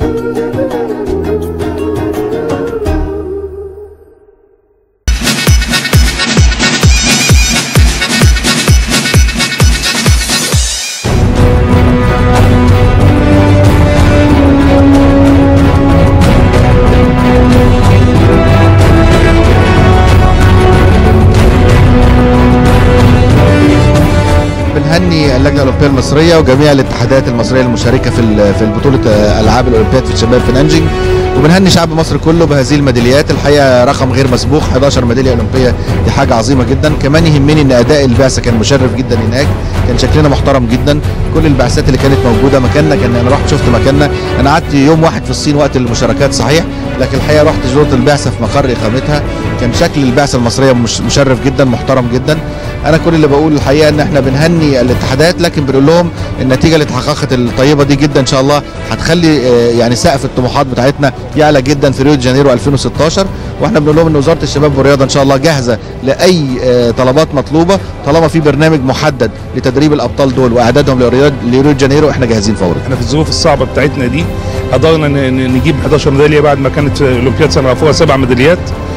بنهني اللجنه الاولمبيه المصريه وجميع الاتحادات المصريه المشاركه في ال- في البطوله آه، العاب الاولمبياد في الشباب في نانجينج وبنهني شعب مصر كله بهذه الميداليات الحقيقه رقم غير مسبوق 11 ميداليه اولمبيه دي حاجه عظيمه جدا كمان يهمني ان اداء البعثه كان مشرف جدا هناك كان شكلنا محترم جدا كل البعثات اللي كانت موجوده مكاننا كان انا رحت شفت مكاننا انا قعدت يوم واحد في الصين وقت المشاركات صحيح لكن الحقيقه رحت زرت البعثه في مقر اقامتها كان شكل البعثه المصريه مش مشرف جدا محترم جدا انا كل اللي بقول الحقيقه ان احنا بنهني الاتحادات لكن بنقول لهم النتيجه اللي اتحققت الطيبه دي جدا ان شاء الله هتخلي آه، يعني سقف الطموحات بتاعتنا يعلى جدا في ريو دي جانيرو 2016 واحنا بنقول لهم ان وزاره الشباب والرياضه ان شاء الله جاهزه لاي آه، طلبات مطلوبه طالما في برنامج محدد لتدريب الابطال دول واعدادهم لريو لريو دي جانيرو احنا جاهزين فورا احنا في الظروف الصعبه بتاعتنا دي قدرنا ن- ن- نجيب 11 ميداليه بعد ما كانت في اولمبياد سنه فوق سبع ميداليات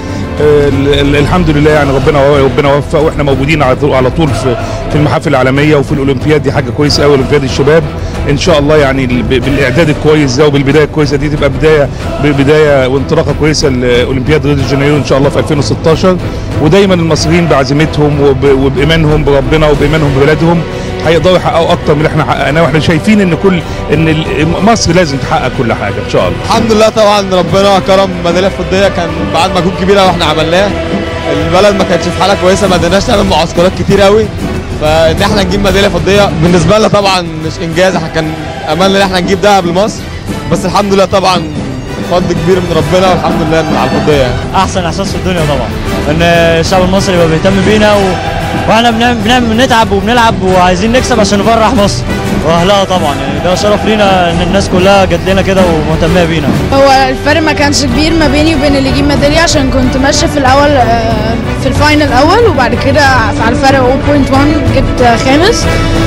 آه، ال- ال- الحمد لله يعني ربنا ربنا وفق واحنا موجودين على طول على طول في في المحافل العالميه وفي الاولمبياد دي حاجه كويسه قوي اولمبياد الشباب ان شاء الله يعني ال- ب- بالاعداد الكويس ده وبالبدايه الكويسه دي تبقى بدايه بدايه وانطلاقه كويسه لاولمبياد ريو دي جانيرو ان شاء الله في 2016 ودايما المصريين بعزيمتهم وب- وبايمانهم بربنا وبايمانهم ببلادهم هيقدروا يحققوا اكتر من اللي احنا حققناه واحنا شايفين ان كل ان ال- مصر لازم تحقق كل حاجه ان شاء الله الحمد لله طبعا ربنا كرم ميداليه فضيه كان بعد مجهود كبير قوي احنا عملناه البلد ما كانتش في حاله كويسه ما قدرناش نعمل معسكرات كتير قوي فان احنا نجيب ميداليه فضيه بالنسبه لنا طبعا مش انجاز احنا كان املنا ان احنا نجيب دهب لمصر بس الحمد لله طبعا فضل كبير من ربنا والحمد لله إن على الفضيه يعني. احسن احساس في الدنيا طبعا ان الشعب المصري يبقى بيهتم بينا و... واحنا بنعمل, بنعمل بنتعب وبنلعب وعايزين نكسب عشان نفرح مصر واهلها طبعا يعني ده شرف لينا ان الناس كلها جت لنا كده ومهتمه بينا هو الفرق ما كانش كبير ما بيني وبين اللي يجيب ميدالية عشان كنت ماشية في الأول آه، في الفاينل الأول وبعد كده على الفرق 0.1 جبت خامس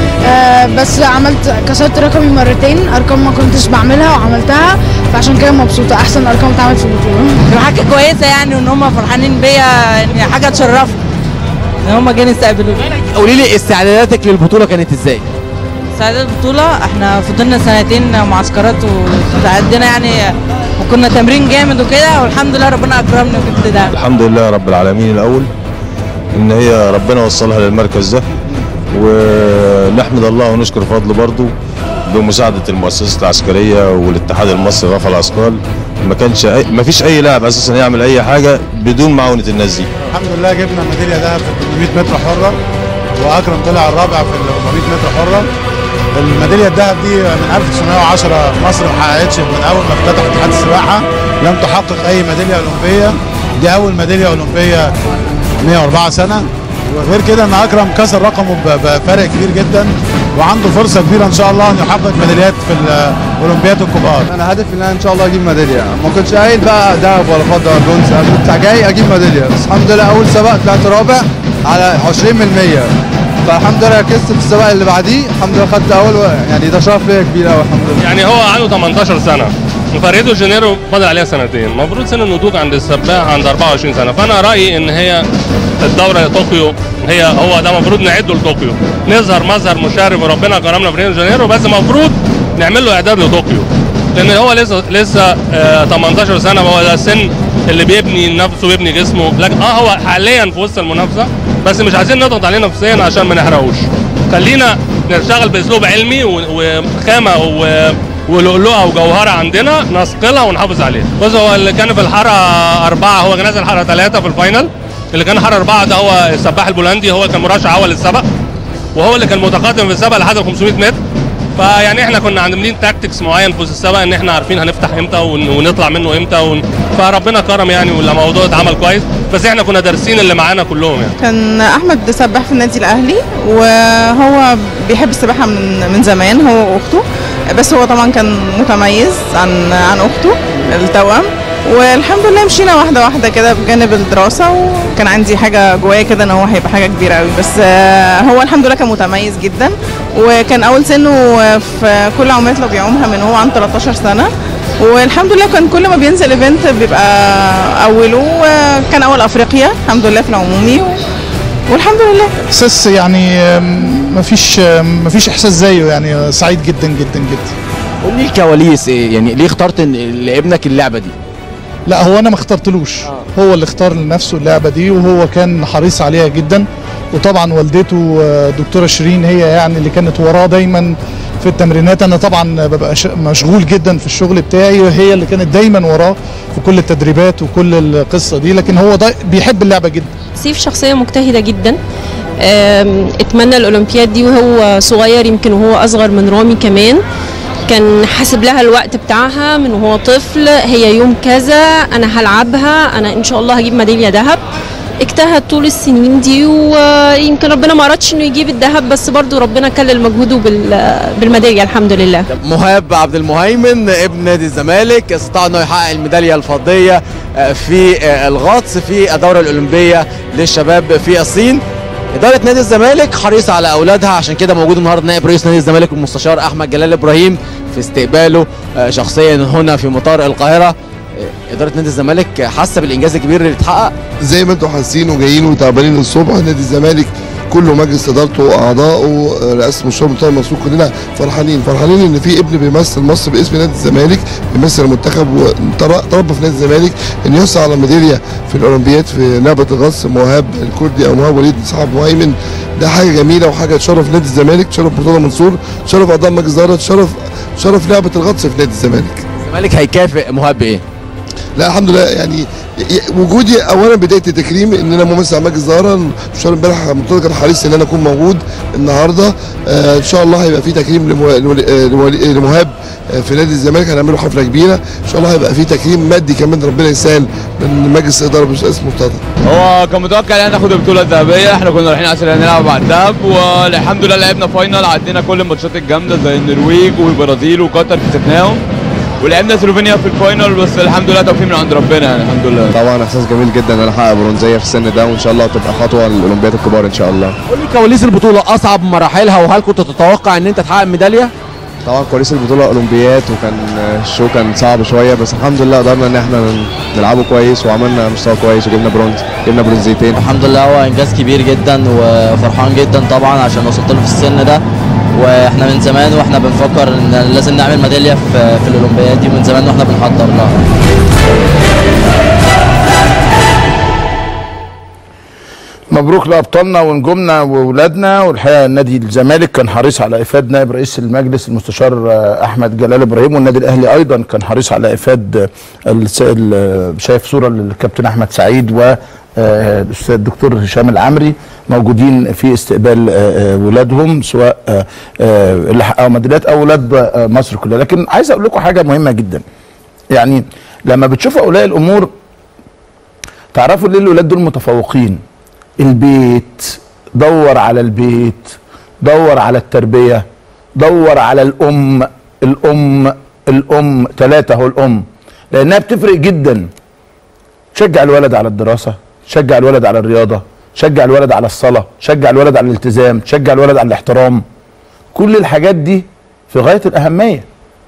آه، بس عملت كسرت رقمي مرتين أرقام ما كنتش بعملها وعملتها فعشان كده مبسوطة أحسن أرقام اتعملت في البطولة حاجه كويسه يعني وان هم فرحانين بيا يعني حاجه تشرفني ان هم جايين يستقبلوني قولي لي استعداداتك للبطوله كانت ازاي؟ سعادة البطولة احنا فضلنا سنتين معسكرات وعندنا يعني وكنا تمرين جامد وكده والحمد لله ربنا اكرمني وجبت ده الحمد لله رب العالمين الاول ان هي ربنا وصلها للمركز ده ونحمد الله ونشكر فضله برضه بمساعده المؤسسات العسكريه والاتحاد المصري رفع الاثقال ما كانش أي ما فيش اي لاعب اساسا يعمل اي حاجه بدون معاونه الناس دي الحمد لله جبنا ميداليه ذهب في 800 متر حره واكرم طلع الرابع في ال 400 متر حره الميداليه الذهب دي من 1910 مصر ما حققتش من اول ما افتتح اتحاد السباحه لم تحقق اي ميداليه اولمبيه دي اول ميداليه اولمبيه 104 سنه وغير كده ان اكرم كسر رقمه ب- بفرق كبير جدا وعنده فرصه كبيره ان شاء الله ان يحقق ميداليات في الاولمبيات الكبار انا هدفي ان انا ان شاء الله اجيب ميداليه ما كنتش قايل بقى دهب ولا فضه ولا برونز انا كنت جاي اجيب ميداليه بس الحمد لله اول سباق طلعت رابع على 20% فالحمد لله ركزت في السباق اللي بعديه الحمد لله خدت اول و- يعني ده شرف ليا كبير قوي الحمد لله يعني هو عنده 18 سنه وفريدو جانيرو فاضل عليها سنتين المفروض سن النضوج عند السباح عند 24 سنه فانا رايي ان هي الدوره طوكيو هي هو ده المفروض نعده لطوكيو نظهر مظهر مشرف وربنا كرمنا في ريو دي جانيرو بس المفروض نعمل له اعداد لطوكيو لان هو لسه لسه آه 18 سنه وهو ده السن اللي بيبني نفسه ويبني جسمه لكن اه هو حاليا في وسط المنافسه بس مش عايزين نضغط عليه نفسيا عشان ما نحرقوش خلينا نشتغل باسلوب علمي و- وخامه و- ولؤلؤه وجوهره عندنا نثقلها ونحافظ عليها بص هو اللي كان في الحاره اربعه هو كان نازل الحاره ثلاثه في الفاينل اللي كان حاره اربعه ده هو السباح البولندي هو كان مرشح اول للسبق وهو اللي كان متقدم في السبق لحد ال 500 متر فيعني احنا كنا عاملين تاكتكس معين في السبق ان احنا عارفين هنفتح امتى ون- ونطلع منه امتى ون... فربنا كرم يعني والموضوع اتعمل كويس بس احنا كنا دارسين اللي معانا كلهم يعني كان احمد سباح في النادي الاهلي وهو بيحب السباحه من من زمان هو واخته بس هو طبعا كان متميز عن عن اخته التوأم والحمد لله مشينا واحده واحده كده بجانب الدراسه وكان عندي حاجه جوايا كده ان هو هيبقى حاجه كبيره قوي بس آه، هو الحمد لله كان متميز جدا وكان اول سنه في كل عمليات لو بيعومها من هو عن 13 سنه والحمد لله كان كل ما بينزل ايفنت بيبقى اوله وكان اول افريقيا الحمد لله في العمومي و... والحمد لله احساس يعني آم، مفيش آم، مفيش احساس زيه يعني سعيد جدا جدا جدا قول لي الكواليس ايه يعني ليه اخترت إن- لابنك اللعبه دي لا هو انا ما اخترتلوش هو اللي اختار لنفسه اللعبه دي وهو كان حريص عليها جدا وطبعا والدته آه، دكتوره شيرين هي يعني اللي كانت وراه دايما في التمرينات انا طبعا ببقى ش- مشغول جدا في الشغل بتاعي وهي اللي كانت دايما وراه في كل التدريبات وكل القصه دي لكن هو دا بيحب اللعبه جدا سيف شخصية مجتهدة جدا أم، اتمنى الأولمبياد دي وهو صغير يمكن وهو أصغر من رامي كمان كان حاسب لها الوقت بتاعها من وهو طفل هي يوم كذا أنا هلعبها أنا إن شاء الله هجيب ميدالية ذهب اجتهد طول السنين دي ويمكن ربنا ما أردش إنه يجيب الذهب بس برضو ربنا كلل مجهوده بال- بالميدالية الحمد لله مهاب عبد المهيمن ابن نادي الزمالك استطاع انه يحقق الميداليه الفضيه آه، في آه، الغطس في الدوره الاولمبيه للشباب في الصين إدارة نادي الزمالك حريصة على أولادها عشان كده موجود النهارده نائب رئيس نادي الزمالك المستشار أحمد جلال إبراهيم في استقباله آه، شخصيا هنا في مطار القاهرة آه، إدارة نادي الزمالك حاسة بالإنجاز الكبير اللي اتحقق زي ما انتم حاسين وجايين وتعبانين الصبح نادي الزمالك كله مجلس ادارته واعضائه رئاسه مشروع منتهى المنصور كلنا فرحانين فرحانين ان في ابن بيمثل مصر باسم نادي الزمالك بيمثل المنتخب وتربى في نادي الزمالك ان يحصل على ميداليه في الاولمبياد في لعبه الغطس مهاب الكردي او مهاب وليد صاحب مهيمن ده حاجه جميله وحاجه تشرف نادي الزمالك تشرف مرتضى منصور تشرف اعضاء مجلس اداره تشرف تشرف لعبه الغطس في نادي الزمالك الزمالك هيكافئ مهاب بإيه؟ لا الحمد لله يعني ي- وجودي اولا بدايه التكريم ان انا ممثل على مجلس اداره مشوار امبارح مرتضى كان حريص ان انا اكون موجود النهارده آه ان شاء الله هيبقى في تكريم لمو- لولي- آه، لولي- لمهاب آه، في نادي الزمالك هنعمله حفله كبيره ان شاء الله هيبقى في تكريم مادي كمان ربنا يسهل من مجلس الاداره برئاسه مرتضى هو كان متوقع ان ناخد البطوله الذهبيه احنا كنا رايحين عشان نلعب على الذهب والحمد لله لعبنا فاينل عدينا كل الماتشات الجامده زي النرويج والبرازيل وقطر كسبناهم ولعبنا سلوفينيا في الفاينل بس الحمد لله توفيق من عند ربنا يعني الحمد لله طبعا احساس جميل جدا ان انا احقق برونزيه في السن ده وان شاء الله تبقى خطوه للاولمبياد الكبار ان شاء الله قول لي كواليس البطولة أصعب مراحلها وهل كنت تتوقع إن أنت تحقق ميدالية؟ طبعا كواليس البطوله اولمبيات وكان الشو كان صعب شويه بس الحمد لله قدرنا ان احنا نلعبه كويس وعملنا مستوى كويس وجبنا برونز جبنا برونزيتين الحمد لله هو انجاز كبير جدا وفرحان جدا طبعا عشان وصلت له في السن ده واحنا من زمان واحنا بنفكر ان لازم نعمل ميداليه في في الاولمبياد دي ومن زمان واحنا بنحضر لها مبروك لابطالنا ونجومنا واولادنا والحقيقه نادي الزمالك كان حريص على افاد نائب رئيس المجلس المستشار آه، احمد جلال ابراهيم والنادي الاهلي ايضا كان حريص على افاد آه، الس- ال- شايف صوره للكابتن احمد سعيد و آه، الاستاذ الدكتور هشام العمري موجودين في استقبال آه، آه، ولادهم سواء آه، آه، اللي حققوا ميداليات او ولاد آه، مصر كلها لكن عايز اقول لكم حاجه مهمه جدا يعني لما بتشوفوا اولياء الامور تعرفوا ليه الولاد دول متفوقين البيت دور على البيت دور على التربية دور على الأم الأم الأم ثلاثة هو الأم لأنها بتفرق جدا شجع الولد على الدراسة شجع الولد على الرياضة شجع الولد على الصلاة شجع الولد على الالتزام شجع الولد على الاحترام كل الحاجات دي في غاية الأهمية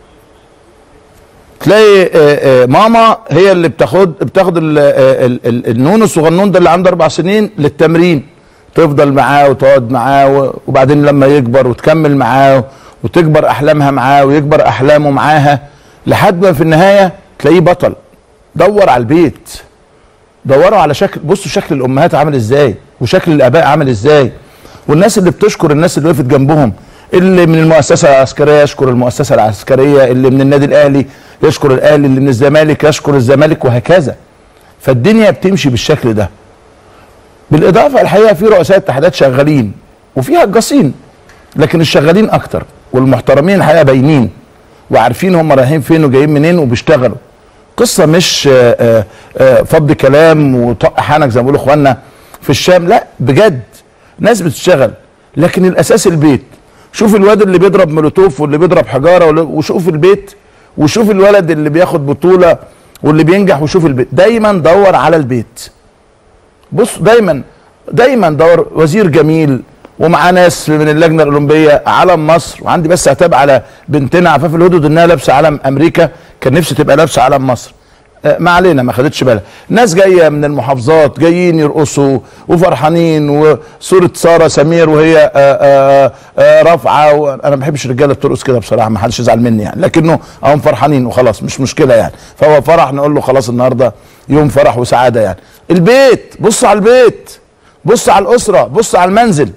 تلاقي آه، آه، ماما هي اللي بتاخد بتاخد ال- آه، ال- ال- النون الصغنون ده اللي عنده اربع سنين للتمرين تفضل معاه وتقعد معاه و- وبعدين لما يكبر وتكمل معاه وتكبر احلامها معاه ويكبر احلامه معاها لحد ما في النهايه تلاقيه بطل دور على البيت دوروا على شكل بصوا شكل الامهات عامل ازاي وشكل الاباء عامل ازاي والناس اللي بتشكر الناس اللي وقفت جنبهم اللي من المؤسسه العسكريه يشكر المؤسسه العسكريه اللي من النادي الاهلي يشكر الاهلي اللي من الزمالك يشكر الزمالك وهكذا فالدنيا بتمشي بالشكل ده بالاضافه الحقيقه في رؤساء اتحادات شغالين وفي هجاصين لكن الشغالين اكتر والمحترمين الحقيقه باينين وعارفين هم رايحين فين وجايين منين وبيشتغلوا قصه مش آه، آه، آه، فض كلام وطق حنك زي ما بيقولوا اخواننا في الشام لا بجد ناس بتشتغل لكن الاساس البيت شوف الواد اللي بيضرب مولوتوف واللي بيضرب حجاره واللي- وشوف البيت وشوف الولد اللي بياخد بطوله واللي بينجح وشوف البيت دايما دور على البيت بص دايما دايما دور وزير جميل ومعاه ناس من اللجنه الاولمبيه علم مصر وعندي بس عتاب على بنتنا عفاف الهدود انها لابسه علم امريكا كان نفسي تبقى لابسه علم مصر آه، ما علينا ما خدتش بالها ناس جايه من المحافظات جايين يرقصوا وفرحانين وصوره ساره سمير وهي آه، آه، آه، رافعه و- انا ما بحبش الرجاله بترقص كده بصراحه ما حدش يزعل مني يعني لكنه هم فرحانين وخلاص مش مشكله يعني فهو فرح نقول له خلاص النهارده يوم فرح وسعاده يعني البيت بص على البيت بص على الاسره بص على المنزل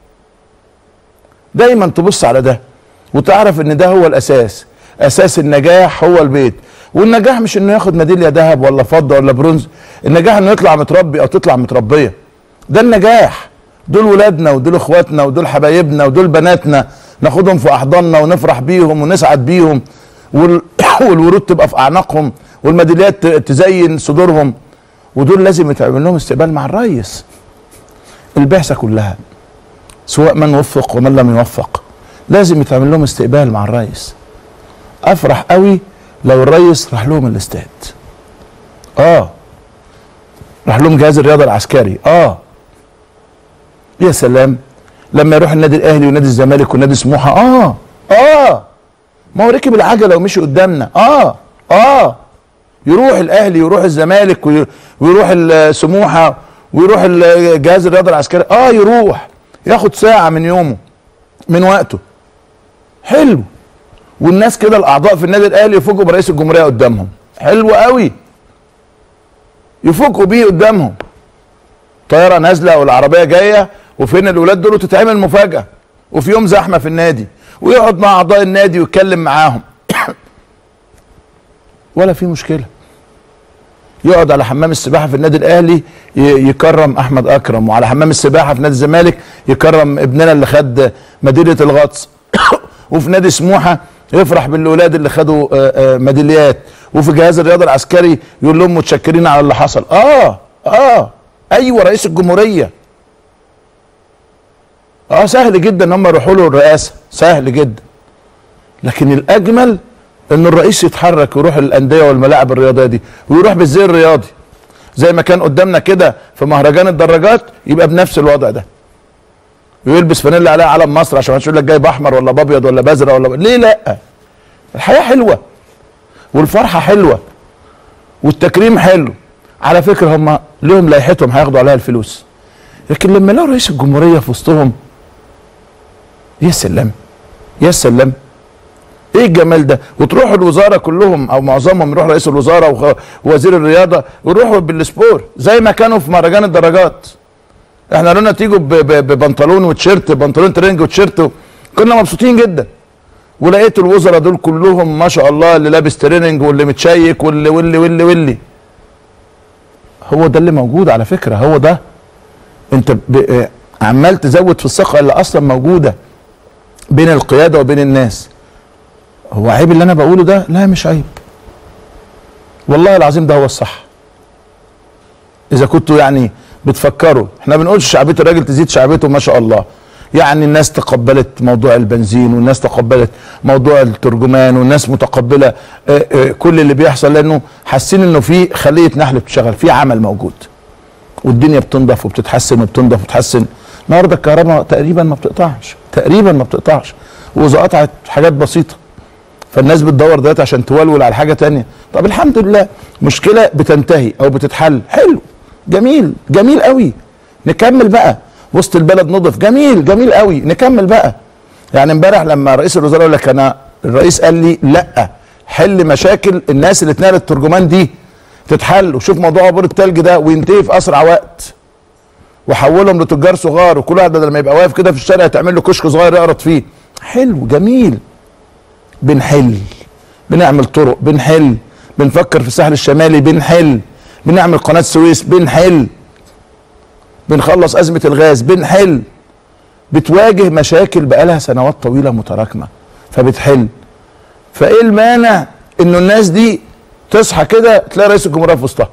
دايما تبص على ده وتعرف ان ده هو الاساس اساس النجاح هو البيت والنجاح مش انه ياخد ميداليه ذهب ولا فضه ولا برونز النجاح انه يطلع متربي او تطلع متربيه ده النجاح دول ولادنا ودول اخواتنا ودول حبايبنا ودول بناتنا ناخدهم في احضاننا ونفرح بيهم ونسعد بيهم وال... والورود تبقى في اعناقهم والميداليات ت- تزين صدورهم ودول لازم يتعمل لهم استقبال مع الريس البعثه كلها سواء من وفق ومن لم يوفق لازم يتعمل لهم استقبال مع الريس افرح قوي لو الريس راح لهم الاستاد اه راح لهم جهاز الرياضه العسكري اه يا سلام لما يروح النادي الاهلي ونادي الزمالك ونادي سموحه اه اه ما هو ركب العجله ومشي قدامنا اه اه يروح الاهلي يروح الزمالك وي- ويروح السموحه ويروح ال- جهاز الرياضه العسكري اه يروح ياخد ساعه من يومه من وقته حلو والناس كده الاعضاء في النادي الاهلي يفوجئوا برئيس الجمهوريه قدامهم حلو قوي يفوجئوا بيه قدامهم طياره نازله والعربيه جايه وفين الاولاد دول وتتعمل مفاجاه وفي يوم زحمه في النادي ويقعد مع اعضاء النادي ويتكلم معاهم ولا في مشكله يقعد على حمام السباحه في النادي الاهلي ي- يكرم احمد اكرم وعلى حمام السباحه في نادي الزمالك يكرم ابننا اللي خد ميداليه الغطس وفي نادي سموحه يفرح بالاولاد اللي خدوا آه، آه، ميداليات وفي جهاز الرياضه العسكري يقول لهم متشكرين على اللي حصل اه اه ايوه رئيس الجمهوريه اه سهل جدا ان هم يروحوا له الرئاسه سهل جدا لكن الاجمل ان الرئيس يتحرك ويروح الانديه والملاعب الرياضيه دي ويروح بالزي الرياضي زي ما كان قدامنا كده في مهرجان الدراجات يبقى بنفس الوضع ده ويلبس فانيلا عليها علم مصر عشان ما حدش يقول لك جايب احمر ولا بابيض ولا بازرق ولا ب... ليه لا الحياه حلوه والفرحه حلوه والتكريم حلو على فكره هم لهم لائحتهم هياخدوا عليها الفلوس لكن لما يلاقوا رئيس الجمهوريه في وسطهم يا سلام يا سلام ايه الجمال ده وتروحوا الوزاره كلهم او معظمهم يروح رئيس الوزاره وخ- ووزير الرياضه ويروحوا بالسبور زي ما كانوا في مهرجان الدراجات احنا قلنا تيجوا ب- ب- ببنطلون وتيشيرت بنطلون ترنج وتيشيرت و- كنا مبسوطين جدا ولقيت الوزراء دول كلهم ما شاء الله اللي لابس تريننج واللي متشيك واللي واللي واللي واللي هو ده اللي موجود على فكره هو ده انت ب... اه عمال تزود في الثقه اللي اصلا موجوده بين القياده وبين الناس هو عيب اللي انا بقوله ده لا مش عيب والله العظيم ده هو الصح اذا كنتوا يعني بتفكروا احنا بنقولش شعبيه الراجل تزيد شعبيته ما شاء الله يعني الناس تقبلت موضوع البنزين والناس تقبلت موضوع الترجمان والناس متقبله اه اه كل اللي بيحصل لانه حاسين انه في خليه نحل بتشتغل في عمل موجود والدنيا بتنضف وبتتحسن وبتنضف وبتتحسن النهارده الكهرباء تقريبا ما بتقطعش تقريبا ما بتقطعش واذا قطعت حاجات بسيطه فالناس بتدور دلوقتي عشان تولول على حاجه تانية طب الحمد لله مشكله بتنتهي او بتتحل حلو جميل جميل قوي نكمل بقى وسط البلد نضف جميل جميل قوي نكمل بقى يعني امبارح لما رئيس الوزراء يقول لك انا الرئيس قال لي لا حل مشاكل الناس اللي اتنقلت الترجمان دي تتحل وشوف موضوع عبور التلج ده وينتهي في اسرع وقت وحولهم لتجار صغار وكل واحد بدل ما يبقى واقف كده في الشارع تعمل له كشك صغير يقرط فيه حلو جميل بنحل بنعمل طرق بنحل بنفكر في الساحل الشمالي بنحل بنعمل قناه سويس بنحل بنخلص ازمه الغاز بنحل بتواجه مشاكل بقالها سنوات طويله متراكمه فبتحل فايه المانع انه الناس دي تصحى كده تلاقي رئيس الجمهوريه في وسطها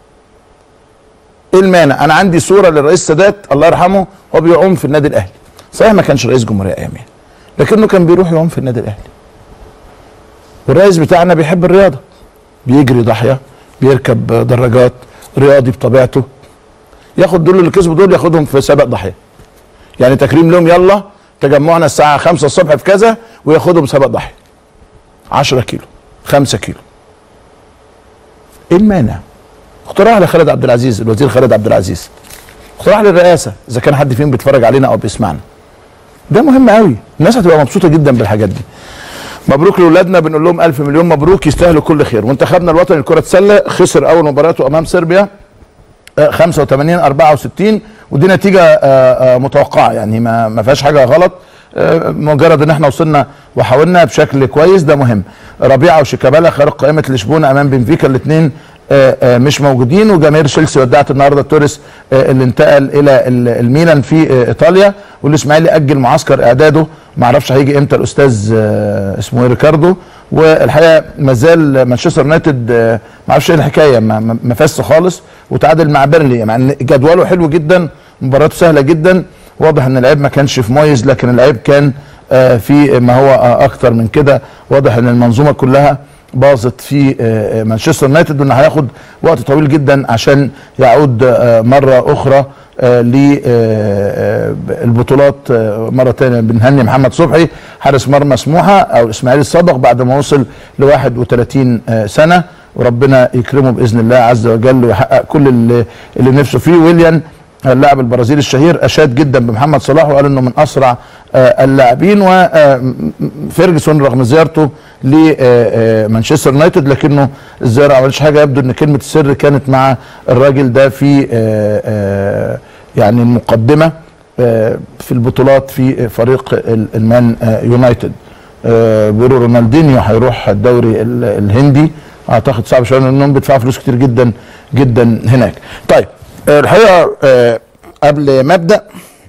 ايه المانع انا عندي صوره للرئيس سادات الله يرحمه وهو بيعوم في النادي الاهلي صحيح ما كانش رئيس جمهوريه ايامها لكنه كان بيروح يعوم في النادي الاهلي والرئيس بتاعنا بيحب الرياضه بيجري ضاحيه بيركب دراجات رياضي بطبيعته ياخد دول اللي كسبوا دول ياخدهم في سباق ضاحيه يعني تكريم لهم يلا تجمعنا الساعه 5 الصبح في كذا وياخدهم سباق ضاحيه 10 كيلو 5 كيلو ايه المانع اقتراح لخالد عبد العزيز الوزير خالد عبد العزيز اقتراح للرئاسه اذا كان حد فيهم بيتفرج علينا او بيسمعنا ده مهم قوي الناس هتبقى مبسوطه جدا بالحاجات دي مبروك لاولادنا بنقول لهم الف مليون مبروك يستاهلوا كل خير منتخبنا الوطني لكره السله خسر اول مباراته امام صربيا آه، 85 64 ودي نتيجه آه، آه، متوقعه يعني ما ما فيهاش حاجه غلط آه، مجرد ان احنا وصلنا وحاولنا بشكل كويس ده مهم ربيعه وشيكابالا خارج قائمه لشبونه امام بنفيكا الاثنين مش موجودين وجماهير تشيلسي ودعت النهارده توريس آه، اللي انتقل الى ال- الميلان في آه، ايطاليا والاسماعيلي اجل معسكر اعداده ما اعرفش هيجي امتى الاستاذ آه، اسمه ايه ريكاردو والحقيقه ما زال مانشستر يونايتد آه، ما اعرفش ايه الحكايه ما- ما ما فاز خالص وتعادل مع بيرلي مع ان جدوله حلو جدا مباراته سهله جدا واضح ان اللعيب ما كانش في مميز لكن اللعيب كان آه، في ما هو آه، اكتر من كده واضح ان المنظومه كلها باظت في آه، آه، مانشستر يونايتد وانه هياخد وقت طويل جدا عشان يعود آه، مره اخرى للبطولات مره ثانيه بنهني محمد صبحي حارس مرمى سموحه او الاسماعيلي السابق بعد ما وصل ل 31 آه، سنه وربنا يكرمه باذن الله عز وجل ويحقق كل اللي, اللي نفسه فيه ويليان اللاعب البرازيلي الشهير اشاد جدا بمحمد صلاح وقال انه من اسرع آه، اللاعبين وفيرجسون رغم زيارته لمانشستر يونايتد لكنه الزياره ما عملتش حاجه يبدو ان كلمه السر كانت مع الراجل ده في آه، آه، يعني المقدمه آه، في البطولات في فريق ال- المان آه، يونايتد آه، بيقولوا رونالدينيو هيروح الدوري ال- الهندي اعتقد صعب شويه لانهم بيدفعوا فلوس كتير جدا جدا هناك طيب آه، الحقيقه آه، قبل ما ابدا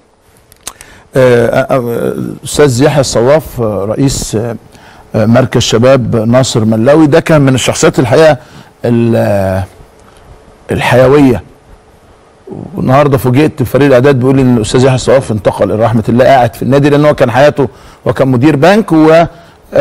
آه، آه، استاذ يحيى الصواف آه، رئيس آه، آه، مركز شباب ناصر ملاوي ده كان من الشخصيات الحقيقه ال- آه، الحيويه والنهارده فوجئت فريق الاعداد بيقول ان الاستاذ يحيى الصواف انتقل الى رحمه الله قاعد في النادي لان هو كان حياته وكان مدير بنك و آه،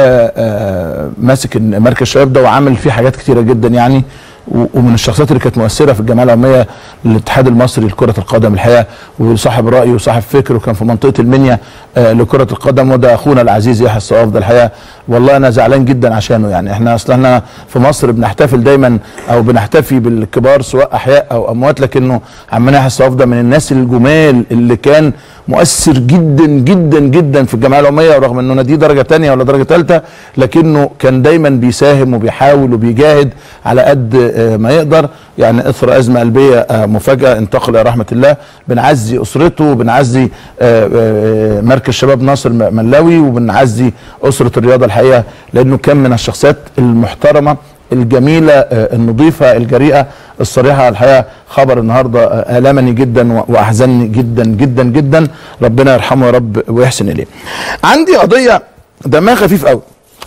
آه، ماسك مركز الشباب ده وعامل فيه حاجات كتيره جدا يعني و- ومن الشخصيات اللي كانت مؤثره في الجمعيه العموميه للاتحاد المصري لكره القدم الحقيقه وصاحب راي وصاحب فكر وكان في منطقه المنيا آه، لكره القدم وده اخونا العزيز يحيى الصواف ده الحقيقه والله انا زعلان جدا عشانه يعني احنا اصلا احنا في مصر بنحتفل دايما او بنحتفي بالكبار سواء احياء او اموات لكنه عمنا يحيى الصواف ده من الناس الجمال اللي كان مؤثر جدا جدا جدا في الجمعيه العموميه ورغم انه ناديه درجه ثانيه ولا درجه ثالثه لكنه كان دايما بيساهم وبيحاول وبيجاهد على قد آه، ما يقدر يعني اثر ازمه قلبيه آه، مفاجاه انتقل الى رحمه الله بنعزي اسرته وبنعزي آه، آه، مركز شباب ناصر م- ملاوي وبنعزي اسره الرياضه الحقيقه لانه كان من الشخصيات المحترمه الجميله آه، النظيفه الجريئه الصريحه الحقيقه خبر النهارده آه، المني جدا و- واحزنني جدا جدا جدا ربنا يرحمه يا رب ويحسن اليه. عندي قضيه دمها خفيف قوي.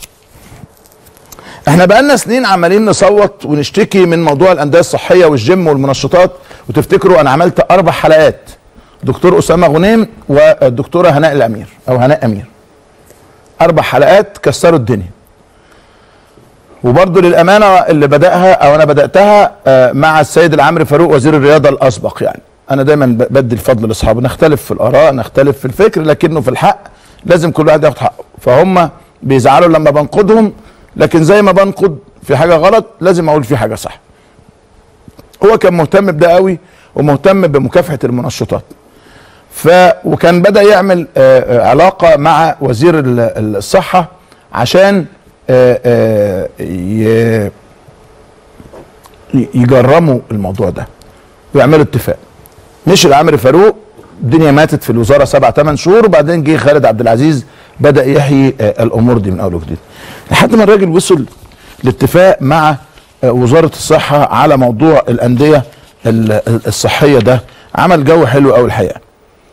احنا بقالنا سنين عمالين نصوت ونشتكي من موضوع الانديه الصحيه والجيم والمنشطات وتفتكروا انا عملت اربع حلقات دكتور اسامه غنيم والدكتوره هناء الامير او هناء امير اربع حلقات كسروا الدنيا وبرضه للامانه اللي بداها او انا بداتها آه، مع السيد العمري فاروق وزير الرياضه الاسبق يعني انا دايما ب- بدي الفضل لاصحابي نختلف في الاراء نختلف في الفكر لكنه في الحق لازم كل واحد ياخد حقه فهم بيزعلوا لما بنقدهم لكن زي ما بنقد في حاجه غلط لازم اقول في حاجه صح هو كان مهتم بده قوي ومهتم بمكافحه المنشطات ف وكان بدا يعمل آه، آه، علاقه مع وزير ال- ال- الصحه عشان آه، آه، ي- يجرموا الموضوع ده ويعملوا اتفاق مشي العمري فاروق الدنيا ماتت في الوزاره سبع ثمان شهور وبعدين جه خالد عبد العزيز بدا يحيي آه، الامور دي من اول وجديد لحد ما الراجل وصل لاتفاق مع آه، وزاره الصحه على موضوع الانديه ال- ال- الصحيه ده عمل جو حلو قوي الحقيقه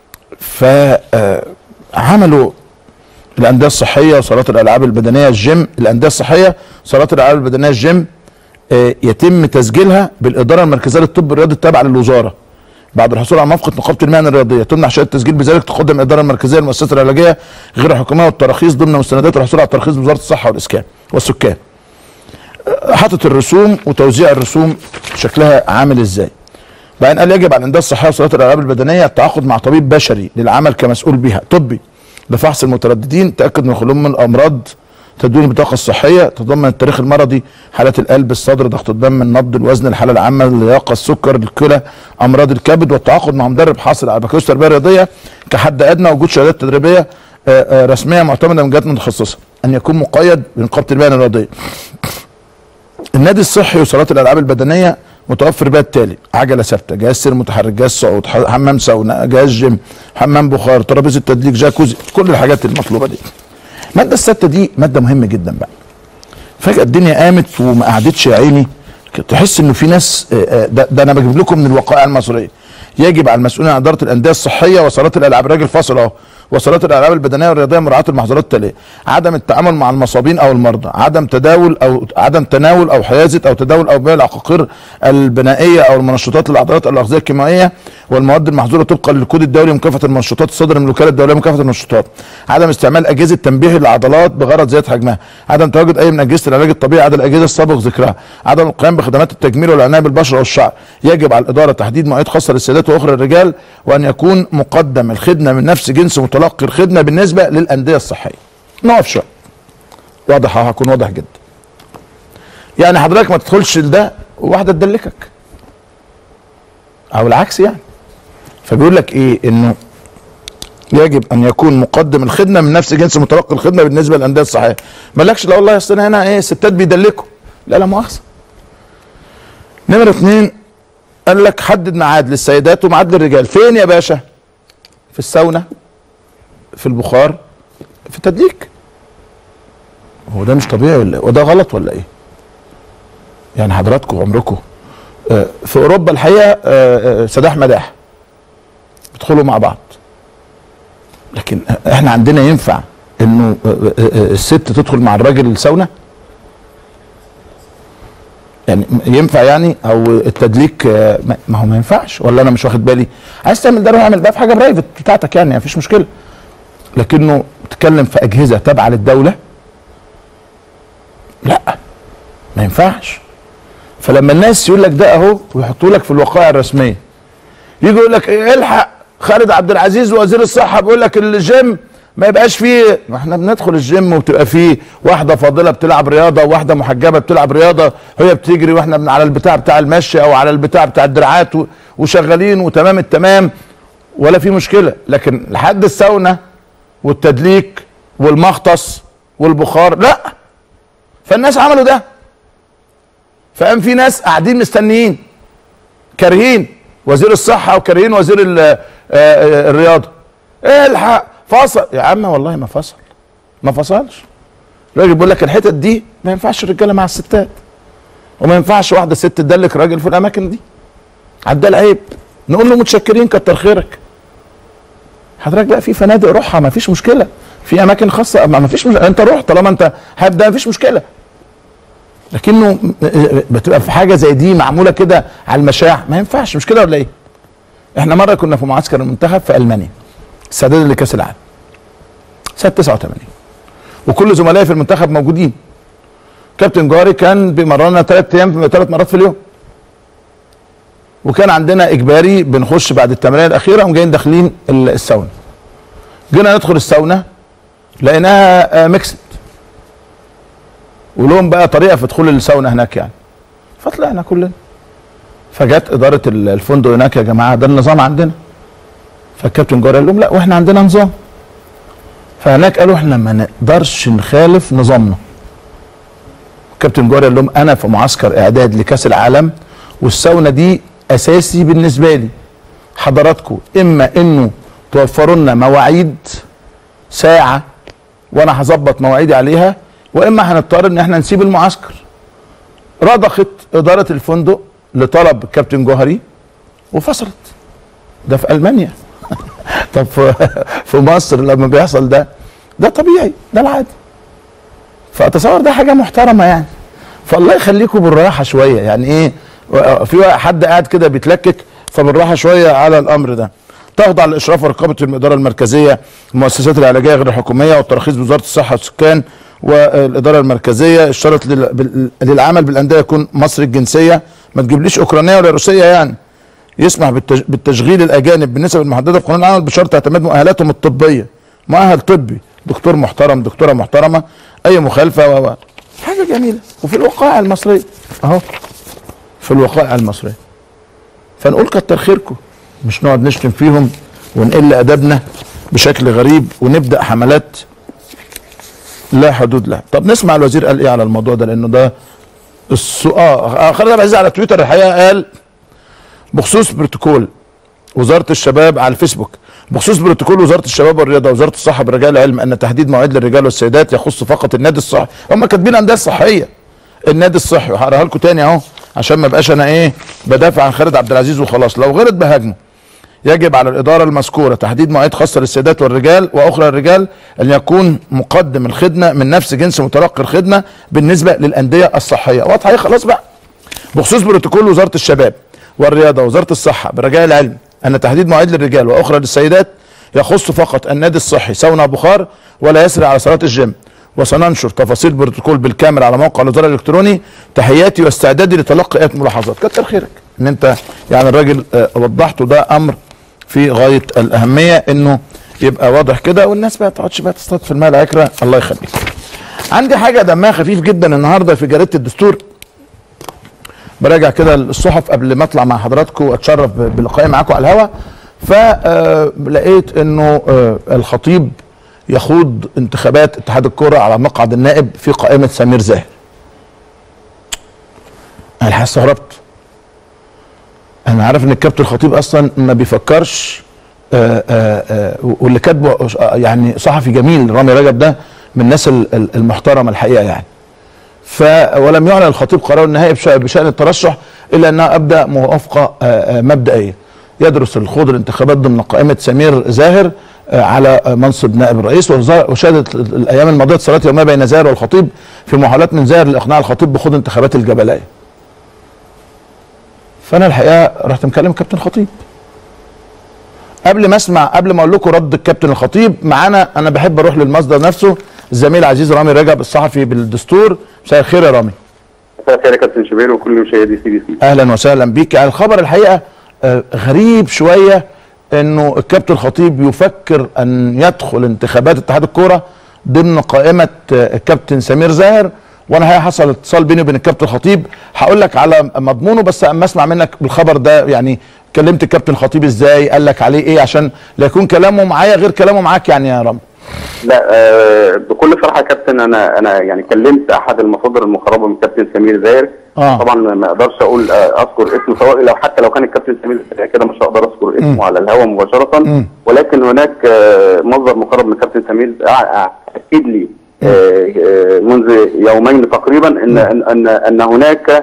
فعملوا الانديه الصحيه وصالات الالعاب البدنيه الجيم الانديه الصحيه صالات الالعاب البدنيه الجيم آه، يتم تسجيلها بالاداره المركزيه للطب الرياضي التابعه للوزاره بعد الحصول على موافقه نقابه المهن الرياضيه تمنح شهاده التسجيل بذلك تقدم الاداره المركزيه للمؤسسات العلاجيه غير الحكوميه والتراخيص ضمن مستندات الحصول على الترخيص بوزاره الصحه والاسكان والسكان آه، حاطط الرسوم وتوزيع الرسوم شكلها عامل ازاي بعدين قال يجب على الانديه الصحيه وصالات الالعاب البدنيه التعاقد مع طبيب بشري للعمل كمسؤول بها طبي لفحص المترددين تاكد من خلوهم من امراض تدوين البطاقه الصحيه تتضمن التاريخ المرضي حالات القلب الصدر ضغط الدم النبض الوزن الحاله العامه اللياقه السكر الكلى امراض الكبد والتعاقد مع مدرب حاصل على بكالوريوس التربيه الرياضيه كحد ادنى وجود شهادات تدريبيه آه، آه، رسميه معتمده من جهات متخصصه ان يكون مقيد بنقابه البيئه الرياضيه النادي الصحي وصالات الالعاب البدنيه متوفر بها التالي عجله ثابته جهاز سير متحرك جهاز صعود ح- حمام ساونا جهاز جيم حمام بخار ترابيزه تدليك جاكوزي كل الحاجات المطلوبه دي الماده السادسه دي ماده مهمه جدا بقى فجاه الدنيا قامت وما قعدتش يا عيني تحس انه في ناس آه، آه، ده, ده انا بجيب لكم من الوقائع المصريه يجب على المسؤولين عن اداره الانديه الصحيه وصالات الالعاب راجل فاصل اهو وصالات الالعاب البدنيه والرياضيه مراعاه المحظورات التاليه عدم التعامل مع المصابين او المرضى عدم تداول او عدم تناول او حيازه او تداول او بيع العقاقير البنائيه او المنشطات للعضلات او الاغذيه الكيميائيه والمواد المحظوره طبقا للكود الدولي لمكافحه المنشطات الصادر من الوكاله الدوليه لمكافحه المنشطات عدم استعمال اجهزه تنبيه للعضلات بغرض زياده حجمها عدم تواجد اي من اجهزه العلاج الطبيعي عدا الاجهزه السابق ذكرها عدم القيام بخدمات التجميل والعنايه بالبشره والشعر يجب على الاداره تحديد مواعيد خاصه للسيدات واخرى الرجال وان يكون مقدم الخدمه من نفس جنس متلقي الخدمه بالنسبه للانديه الصحيه نقف شويه واضح أهو، هكون واضح جدا يعني حضرتك ما تدخلش لده وواحده تدلكك او العكس يعني فبيقول لك ايه انه يجب ان يكون مقدم الخدمه من نفس جنس متلقي الخدمه بالنسبه للانديه الصحيه مالكش لا والله اصل أنا هنا ايه ستات بيدلكوا لا لا مؤاخذه نمره اتنين قال لك حدد ميعاد للسيدات وميعاد للرجال فين يا باشا في الساونا في البخار في التدليك هو ده مش طبيعي ولا إيه؟ وده غلط ولا ايه يعني حضراتكم عمركم آه، في اوروبا الحقيقه آه، آه، سداح مداح بيدخلوا مع بعض لكن احنا عندنا ينفع انه آه، آه، آه، الست تدخل مع الراجل الساونا يعني ينفع يعني او التدليك آه، ما- ما هو ما ينفعش ولا انا مش واخد بالي عايز تعمل ده روح اعمل ده في حاجه برايفت بتاعتك يعني مفيش مشكله لكنه تتكلم في اجهزه تابعه للدوله لا ما ينفعش فلما الناس يقول لك ده اهو ويحطوا لك في الوقائع الرسميه يجي يقول لك إيه الحق خالد عبد العزيز وزير الصحه بيقول لك الجيم ما يبقاش فيه ما احنا بندخل الجيم وتبقى فيه واحده فاضله بتلعب رياضه وواحده محجبه بتلعب رياضه هي بتجري واحنا بن- على البتاع بتاع المشي او على البتاع بتاع الدراعات و- وشغالين وتمام التمام ولا في مشكله لكن لحد الساونا والتدليك والمغطس والبخار لا فالناس عملوا ده فقام في ناس قاعدين مستنيين كارهين وزير الصحه وكارهين وزير ال- آه، آه، الرياضه الحق فصل يا عم والله ما فصل ما فصلش الراجل بيقول لك الحتت دي ما ينفعش الرجاله مع الستات وما ينفعش واحده ست تدلك راجل في الاماكن دي عدى العيب نقول له متشكرين كتر خيرك حضرتك بقى في فنادق روحها ما فيش مشكله في اماكن خاصه ما ما فيش مش... انت روح طالما انت حابب ده ما فيش مشكله لكنه بتبقى في حاجه زي دي معموله كده على المشاع ما ينفعش مش كده ولا ايه؟ احنا مره كنا في معسكر المنتخب في المانيا استعدادا لكاس العالم سنه 89 وكل زملائي في المنتخب موجودين كابتن جاري كان بيمرنا ثلاث ايام ثلاث مرات في اليوم وكان عندنا اجباري بنخش بعد التمرين الاخيره قام جايين داخلين ال- الساونا جينا ندخل الساونا لقيناها آه، ميكسد ولهم بقى طريقه في دخول الساونا هناك يعني فطلعنا كلنا فجت اداره ال- الفندق هناك يا جماعه ده النظام عندنا فالكابتن جاري قال لهم لا واحنا عندنا نظام فهناك قالوا احنا ما نقدرش نخالف نظامنا كابتن جاري قال لهم انا في معسكر اعداد لكاس العالم والساونا دي اساسي بالنسبه لي حضراتكم اما انه توفروا لنا مواعيد ساعه وانا هظبط مواعيدي عليها واما هنضطر ان احنا نسيب المعسكر رضخت اداره الفندق لطلب كابتن جوهري وفصلت ده في المانيا طب في, في مصر لما بيحصل ده ده طبيعي ده العادي فاتصور ده حاجه محترمه يعني فالله يخليكم بالراحه شويه يعني ايه في واحد- حد قاعد كده بيتلكك فبالراحه شويه على الامر ده تخضع لاشراف ورقابه الاداره المركزيه المؤسسات العلاجيه غير الحكوميه والترخيص بوزاره الصحه والسكان والاداره المركزيه اشترط لل- بال- للعمل بالانديه يكون مصري الجنسيه ما تجيبليش اوكرانيه ولا روسيه يعني يسمح بالتج- بالتشغيل الاجانب بالنسب المحدده في قانون العمل بشرط اعتماد مؤهلاتهم الطبيه مؤهل طبي دكتور محترم دكتوره محترمه اي مخالفه و... و- حاجه جميله وفي الوقائع المصريه اهو في الوقائع المصريه فنقول كتر خيركم مش نقعد نشتم فيهم ونقل ادبنا بشكل غريب ونبدا حملات لا حدود لها طب نسمع الوزير قال ايه على الموضوع ده لانه ده السؤال اه خالد عبد العزيز على تويتر الحقيقه قال بخصوص بروتوكول وزاره الشباب على الفيسبوك بخصوص بروتوكول وزاره الشباب والرياضه وزاره الصحه برجال العلم ان تحديد مواعيد للرجال والسيدات يخص فقط النادي الصحي هم كاتبين انديه صحيه النادي الصحي وهقراها لكم تاني اهو عشان ما بقاش انا ايه بدافع عن خالد عبد العزيز وخلاص لو غلط بهاجمه يجب على الإدارة المذكورة تحديد مواعيد خاصة للسيدات والرجال وأخرى للرجال أن يكون مقدم الخدمة من نفس جنس متلقي الخدمة بالنسبة للأندية الصحية واضحة هي خلاص بقى بخصوص بروتوكول وزارة الشباب والرياضة ووزارة الصحة برجاء العلم أن تحديد مواعيد للرجال وأخرى للسيدات يخص فقط النادي الصحي سونا بخار ولا يسري على صالات الجيم وسننشر تفاصيل البروتوكول بالكامل على موقع الوزاره الالكتروني تحياتي واستعدادي لتلقي اي ملاحظات كتر خيرك ان انت يعني الراجل آه، وضحته ده امر في غايه الاهميه انه يبقى واضح كده والناس بقى تقعدش بقى تصطاد في الماء العكره الله يخليك عندي حاجه دمها خفيف جدا النهارده في جريده الدستور براجع كده الصحف قبل ما اطلع مع حضراتكم واتشرف ب- بلقائي معاكم على الهوا فلقيت انه آه، الخطيب يخوض انتخابات اتحاد الكره على مقعد النائب في قائمه سمير زاهر انا الحقيقه استغربت انا عارف ان الكابتن الخطيب اصلا ما بيفكرش آآ آآ واللي كاتبه آه، يعني صحفي جميل رامي رجب ده من الناس ال- ال- المحترمه الحقيقه يعني ف ولم يعلن الخطيب قرار النهائي بش- بشان الترشح الا انها ابدا موافقه آه، آه، مبدئيه يدرس الخوض الانتخابات ضمن قائمه سمير زاهر آه، على آه، منصب نائب الرئيس وزار- وشهدت ال- الايام الماضيه اتصالات يوميه بين زاهر والخطيب في محاولات من زاهر لاقناع الخطيب بخوض انتخابات الجبليه فانا الحقيقه رحت مكلم كابتن خطيب قبل ما اسمع قبل ما اقول لكم رد الكابتن الخطيب معانا انا بحب اروح للمصدر نفسه الزميل عزيز رامي رجب الصحفي بالدستور مساء الخير يا رامي مساء الخير يا كابتن شوبير وكل مشاهدي سي بي سي اهلا وسهلا بيك يعني الخبر الحقيقه آه، غريب شويه انه الكابتن الخطيب يفكر ان يدخل انتخابات اتحاد الكوره ضمن قائمه آه، الكابتن سمير زاهر وانا هي حصل اتصال بيني وبين الكابتن الخطيب هقول لك على مضمونه بس اما اسمع منك بالخبر ده يعني كلمت الكابتن الخطيب ازاي قال لك عليه ايه عشان لا يكون كلامه معايا غير كلامه معاك يعني يا رامي لا آه بكل صراحه يا كابتن انا انا يعني كلمت احد المصادر المقربه من كابتن سمير زاهر آه. طبعا ما اقدرش اقول آه اذكر اسمه سواء لو حتى لو كان الكابتن سمير زاهر كده مش هقدر اذكر اسمه مم. على الهواء مباشره مم. ولكن هناك آه مصدر مقرب من كابتن سمير آه، آه، اكد لي آه آه منذ يومين تقريبا ان ان ان, أن هناك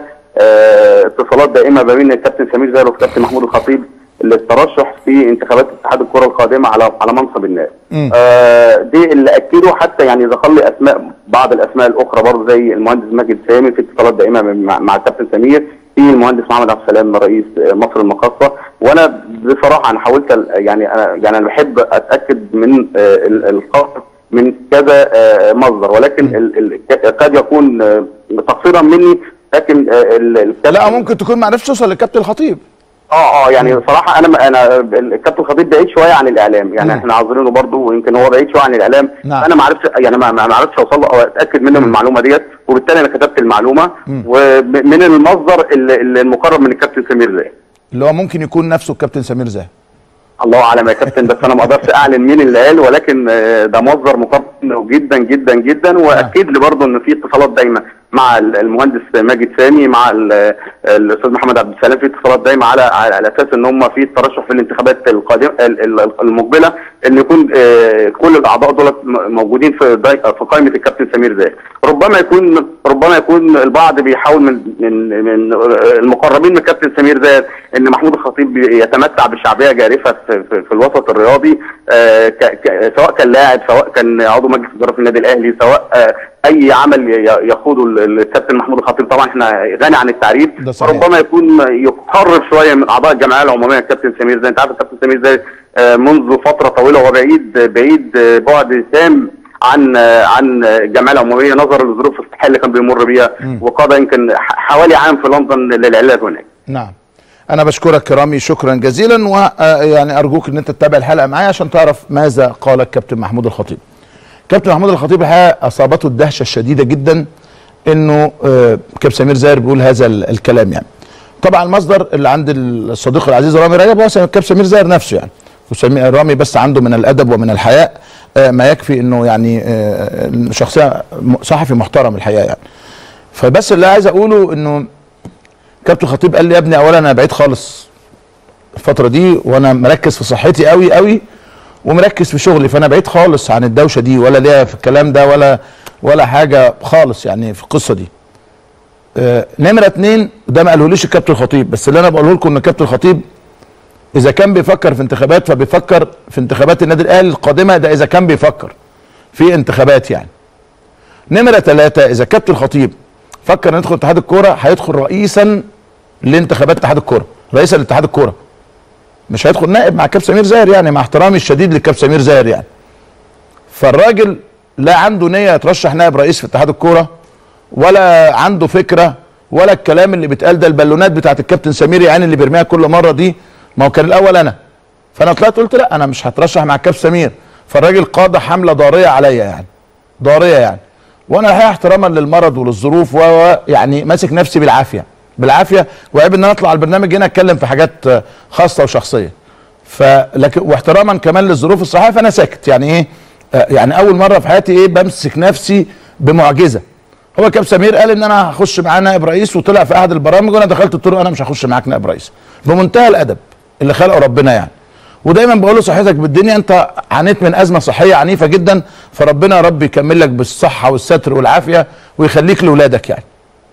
آه اتصالات دائمه ما بين الكابتن سمير زاهر والكابتن محمود الخطيب للترشح في انتخابات اتحاد الكره القادمه على على منصب النائب. آه دي اللي اكدوا حتى يعني ذكر لي اسماء بعض الاسماء الاخرى برضه زي المهندس ماجد سامي في اتصالات دائمه مع, مع الكابتن سمير في المهندس محمد عبد السلام رئيس آه، مصر المقاصه وانا بصراحه انا حاولت ال- يعني انا يعني انا بحب اتاكد من آه، ال- الخبر من كذا آه، مصدر ولكن ال- ال- قد يكون آه، تقصيرا مني لكن آه، ال- الكابتن لا ممكن تكون ما عرفتش توصل للكابتن الخطيب اه اه يعني صراحه انا انا الكابتن خطيب بعيد شويه عن الاعلام يعني مم. احنا عاذرينه برضه ويمكن هو بعيد شويه عن الاعلام نعم. انا ما عرفتش يعني ما ما ما عرفتش اوصل له او اتاكد منه من المعلومه ديت وبالتالي انا كتبت المعلومه مم. ومن المصدر اللي- اللي المقرب من الكابتن سمير زاهر اللي هو ممكن يكون نفسه الكابتن سمير زاهر الله اعلم يا كابتن بس انا ما اقدرش اعلن مين اللي قال ولكن آه، ده مصدر مقرب منه جدا جدا جدا واكيد لي برضه ان في اتصالات دايمه مع ال- المهندس ماجد سامي مع ال- الاستاذ محمد عبد السلام في اتصالات دايمه على على على اساس ان هم في الترشح في الانتخابات القادمه ال- ال- المقبله ان يكون آه، كل الاعضاء دول موجودين في داي- في قائمه الكابتن سمير زاهر ربما يكون ربما يكون البعض بيحاول من من من المقربين من كابتن سمير زاهر ان محمود الخطيب يتمتع بشعبيه جارفه في, في, في الوسط الرياضي آه، ك- ك- سواء كان لاعب سواء كان عضو مجلس اداره في النادي الاهلي سواء آه، اي عمل ي- يخوضه ال- الكابتن محمود الخطيب طبعا احنا غني عن التعريف ده صحيح. ربما يكون يقرب شويه من اعضاء الجمعيه العموميه الكابتن سمير زاهر انت عارف الكابتن سمير زاهر آه، منذ فتره طويله وهو بعيد بعيد آه، بعد تام عن آه، عن الجمعيه العموميه نظرا لظروف الصحيه اللي كان بيمر بيها مم. وقضى يمكن ح- حوالي عام في لندن للعلاج هناك نعم انا بشكرك كرامي شكرا جزيلا ويعني ارجوك ان انت تتابع الحلقه معايا عشان تعرف ماذا قال الكابتن محمود الخطيب كابتن محمود الخطيب الحقيقه اصابته الدهشه الشديده جدا انه آه، كابتن سمير زاهر بيقول هذا ال- الكلام يعني طبعا المصدر اللي عند الصديق العزيز رامي رجب هو كابتن سمير زاهر نفسه يعني وسمير رامي بس عنده من الادب ومن الحياء آه، ما يكفي انه يعني آه، شخصيه م- صحفي محترم الحقيقه يعني فبس اللي عايز اقوله انه كابتن خطيب قال لي يا ابني اولا انا بعيد خالص الفتره دي وانا مركز في صحتي قوي قوي ومركز في شغلي فانا بعيد خالص عن الدوشه دي ولا ليا في الكلام ده ولا ولا حاجه خالص يعني في القصه دي آه نمره اتنين ده ما قالهوليش الكابتن الخطيب بس اللي انا بقوله لكم ان الكابتن الخطيب اذا كان بيفكر في انتخابات فبيفكر في انتخابات النادي الاهلي القادمه ده اذا كان بيفكر في انتخابات يعني نمره ثلاثة اذا كابتن الخطيب فكر ان يدخل اتحاد الكوره هيدخل رئيسا لانتخابات اتحاد الكوره رئيسا لاتحاد الكوره مش هيدخل نائب مع كابتن سمير زاهر يعني مع احترامي الشديد لكابتن سمير زاهر يعني فالراجل لا عنده نيه يترشح نائب رئيس في اتحاد الكوره ولا عنده فكره ولا الكلام اللي بيتقال ده البالونات بتاعت الكابتن سمير يعني اللي بيرميها كل مره دي ما هو كان الاول انا فانا طلعت قلت لا انا مش هترشح مع الكابتن سمير فالراجل قاد حمله ضاريه عليا يعني ضاريه يعني وانا الحقيقه احتراما للمرض وللظروف و يعني ماسك نفسي بالعافيه بالعافيه وعيب ان انا اطلع على البرنامج هنا اتكلم في حاجات آه، خاصه وشخصيه فلكن واحتراما كمان للظروف الصحيه فانا ساكت يعني ايه آه، يعني اول مره في حياتي ايه بمسك نفسي بمعجزه هو كابتن سمير قال ان انا هخش معاه نائب رئيس وطلع في احد البرامج وانا دخلت قلت له انا مش هخش معاك نائب رئيس بمنتهى الادب اللي خلقه ربنا يعني ودايما بقول له صحتك بالدنيا انت عانيت من ازمه صحيه عنيفه جدا فربنا يا رب يكمل لك بالصحه والستر والعافيه ويخليك لاولادك يعني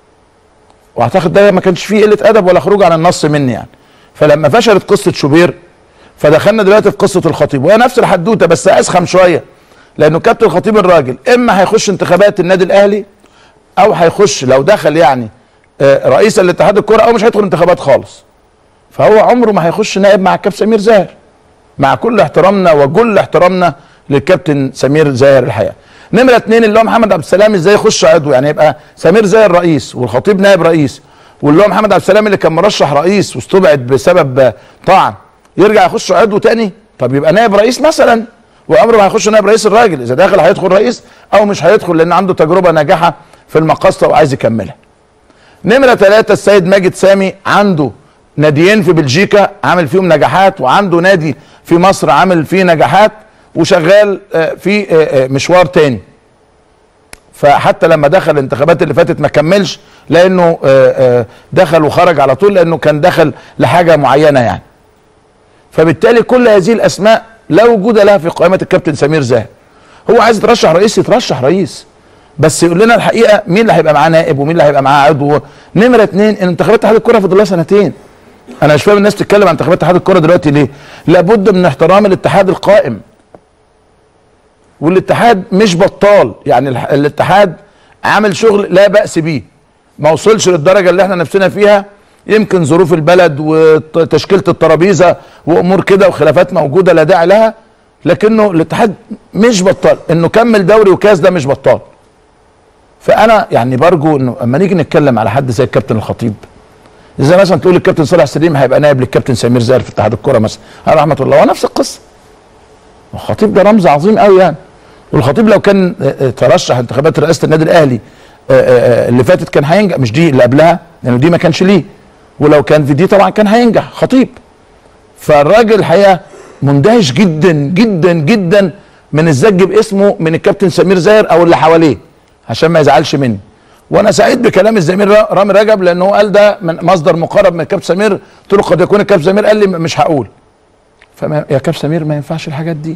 واعتقد ده ما كانش فيه قله ادب ولا خروج عن النص مني يعني فلما فشلت قصه شوبير فدخلنا دلوقتي في قصه الخطيب وهي نفس الحدوته بس اسخن شويه لانه كابتن الخطيب الراجل اما هيخش انتخابات النادي الاهلي او هيخش لو دخل يعني آه، رئيسا لاتحاد الكره او مش هيدخل انتخابات خالص فهو عمره ما هيخش نائب مع الكابتن سمير زاهر مع كل احترامنا وجل احترامنا للكابتن سمير زاهر الحقيقه نمره اتنين اللي هو محمد عبد السلام ازاي يخش عضو يعني يبقى سمير زاهر رئيس والخطيب نائب رئيس واللي هو محمد عبد السلام اللي كان مرشح رئيس واستبعد بسبب آه، طعن يرجع يخش عضو تاني طب يبقى نائب رئيس مثلا وعمره ما هيخش نائب رئيس الراجل اذا داخل هيدخل رئيس او مش هيدخل لان عنده تجربه ناجحه في المقاصه وعايز يكملها نمرة ثلاثة السيد ماجد سامي عنده ناديين في بلجيكا عامل فيهم نجاحات وعنده نادي في مصر عامل فيه نجاحات وشغال آه، في آه، آه، مشوار تاني فحتى لما دخل الانتخابات اللي فاتت ما كملش لانه آه، آه، دخل وخرج على طول لانه كان دخل لحاجه معينه يعني فبالتالي كل هذه الاسماء لا وجود لها في قائمه الكابتن سمير زاهر هو عايز يترشح رئيس يترشح رئيس بس يقول لنا الحقيقه مين اللي هيبقى معاه نائب ومين اللي هيبقى معاه عضو نمره اتنين ان انتخابات اتحاد الكره فاضل لها سنتين انا مش فاهم الناس بتتكلم عن انتخابات اتحاد الكره دلوقتي ليه لابد من احترام الاتحاد القائم والاتحاد مش بطال يعني الح- الاتحاد عامل شغل لا بأس بيه ما وصلش للدرجة اللي احنا نفسنا فيها يمكن ظروف البلد وتشكيلة الترابيزة وامور كده وخلافات موجودة لا داعي لها لكنه الاتحاد مش بطال انه كمل دوري وكاس ده مش بطال فانا يعني برجو انه اما نيجي نتكلم على حد زي الكابتن الخطيب زي مثلا تقول الكابتن صالح سليم هيبقى نائب للكابتن سمير زاهر في اتحاد الكره مثلا على رحمه الله هو نفس القصه الخطيب ده رمز عظيم قوي يعني والخطيب لو كان آه، آه، ترشح انتخابات رئاسه النادي الاهلي آه، آه، آه، اللي فاتت كان هينجح مش دي اللي قبلها لانه دي ما كانش ليه ولو كان في دي طبعا كان هينجح خطيب فالراجل الحقيقه مندهش جدا جدا جدا من الزج باسمه من الكابتن سمير زاهر او اللي حواليه عشان ما يزعلش مني وانا سعيد بكلام الزميل را- رامي رجب لانه هو قال ده من مصدر مقرب من الكابتن سمير قلت له قد يكون الكابتن سمير قال لي مش هقول فما يا كابتن سمير ما ينفعش الحاجات دي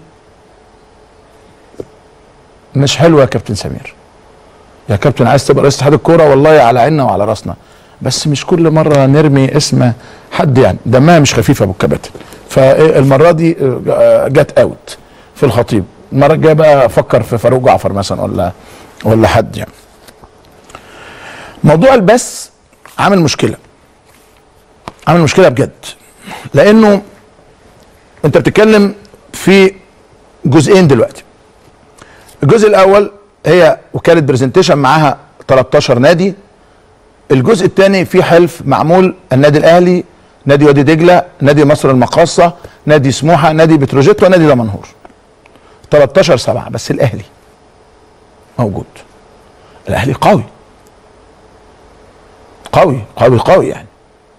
مش حلوه يا كابتن سمير يا كابتن عايز تبقى رئيس اتحاد الكوره والله على عيننا وعلى راسنا بس مش كل مره نرمي اسم حد يعني دمها مش خفيفه ابو الكباتن فالمره دي آه، جت اوت في الخطيب المره الجايه بقى افكر في فاروق جعفر مثلا ولا ولا حد يعني موضوع البث عامل مشكله عامل مشكله بجد لانه انت بتتكلم في جزئين دلوقتي الجزء الاول هي وكاله برزنتيشن معاها 13 نادي الجزء الثاني في حلف معمول النادي الاهلي نادي وادي دجله نادي مصر المقاصه نادي سموحه نادي بتروجيت ونادي دمنهور 13 7 بس الاهلي موجود الاهلي قوي قوي قوي قوي يعني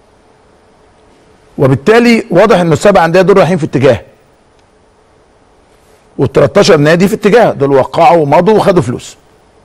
وبالتالي واضح ان السبع انديه دول رايحين في اتجاه وال 13 نادي في اتجاه دول وقعوا ومضوا وخدوا فلوس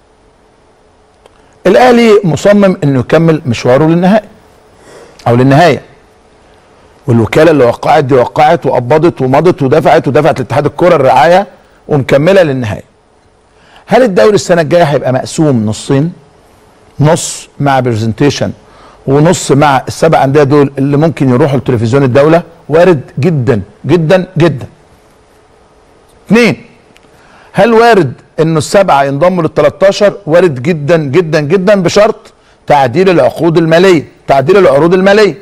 الاهلي مصمم انه يكمل مشواره للنهائي او للنهايه والوكاله اللي وقعت دي وقعت وقبضت ومضت ودفعت ودفعت لاتحاد الكره الرعايه ومكمله للنهايه هل الدوري السنه الجايه هيبقى مقسوم نصين نص مع برزنتيشن ونص مع السبع انديه دول اللي ممكن يروحوا لتلفزيون الدوله وارد جدا جدا جدا اثنين هل وارد انه السبعه ينضموا لل 13 وارد جدا جدا جدا بشرط تعديل العقود الماليه تعديل العروض الماليه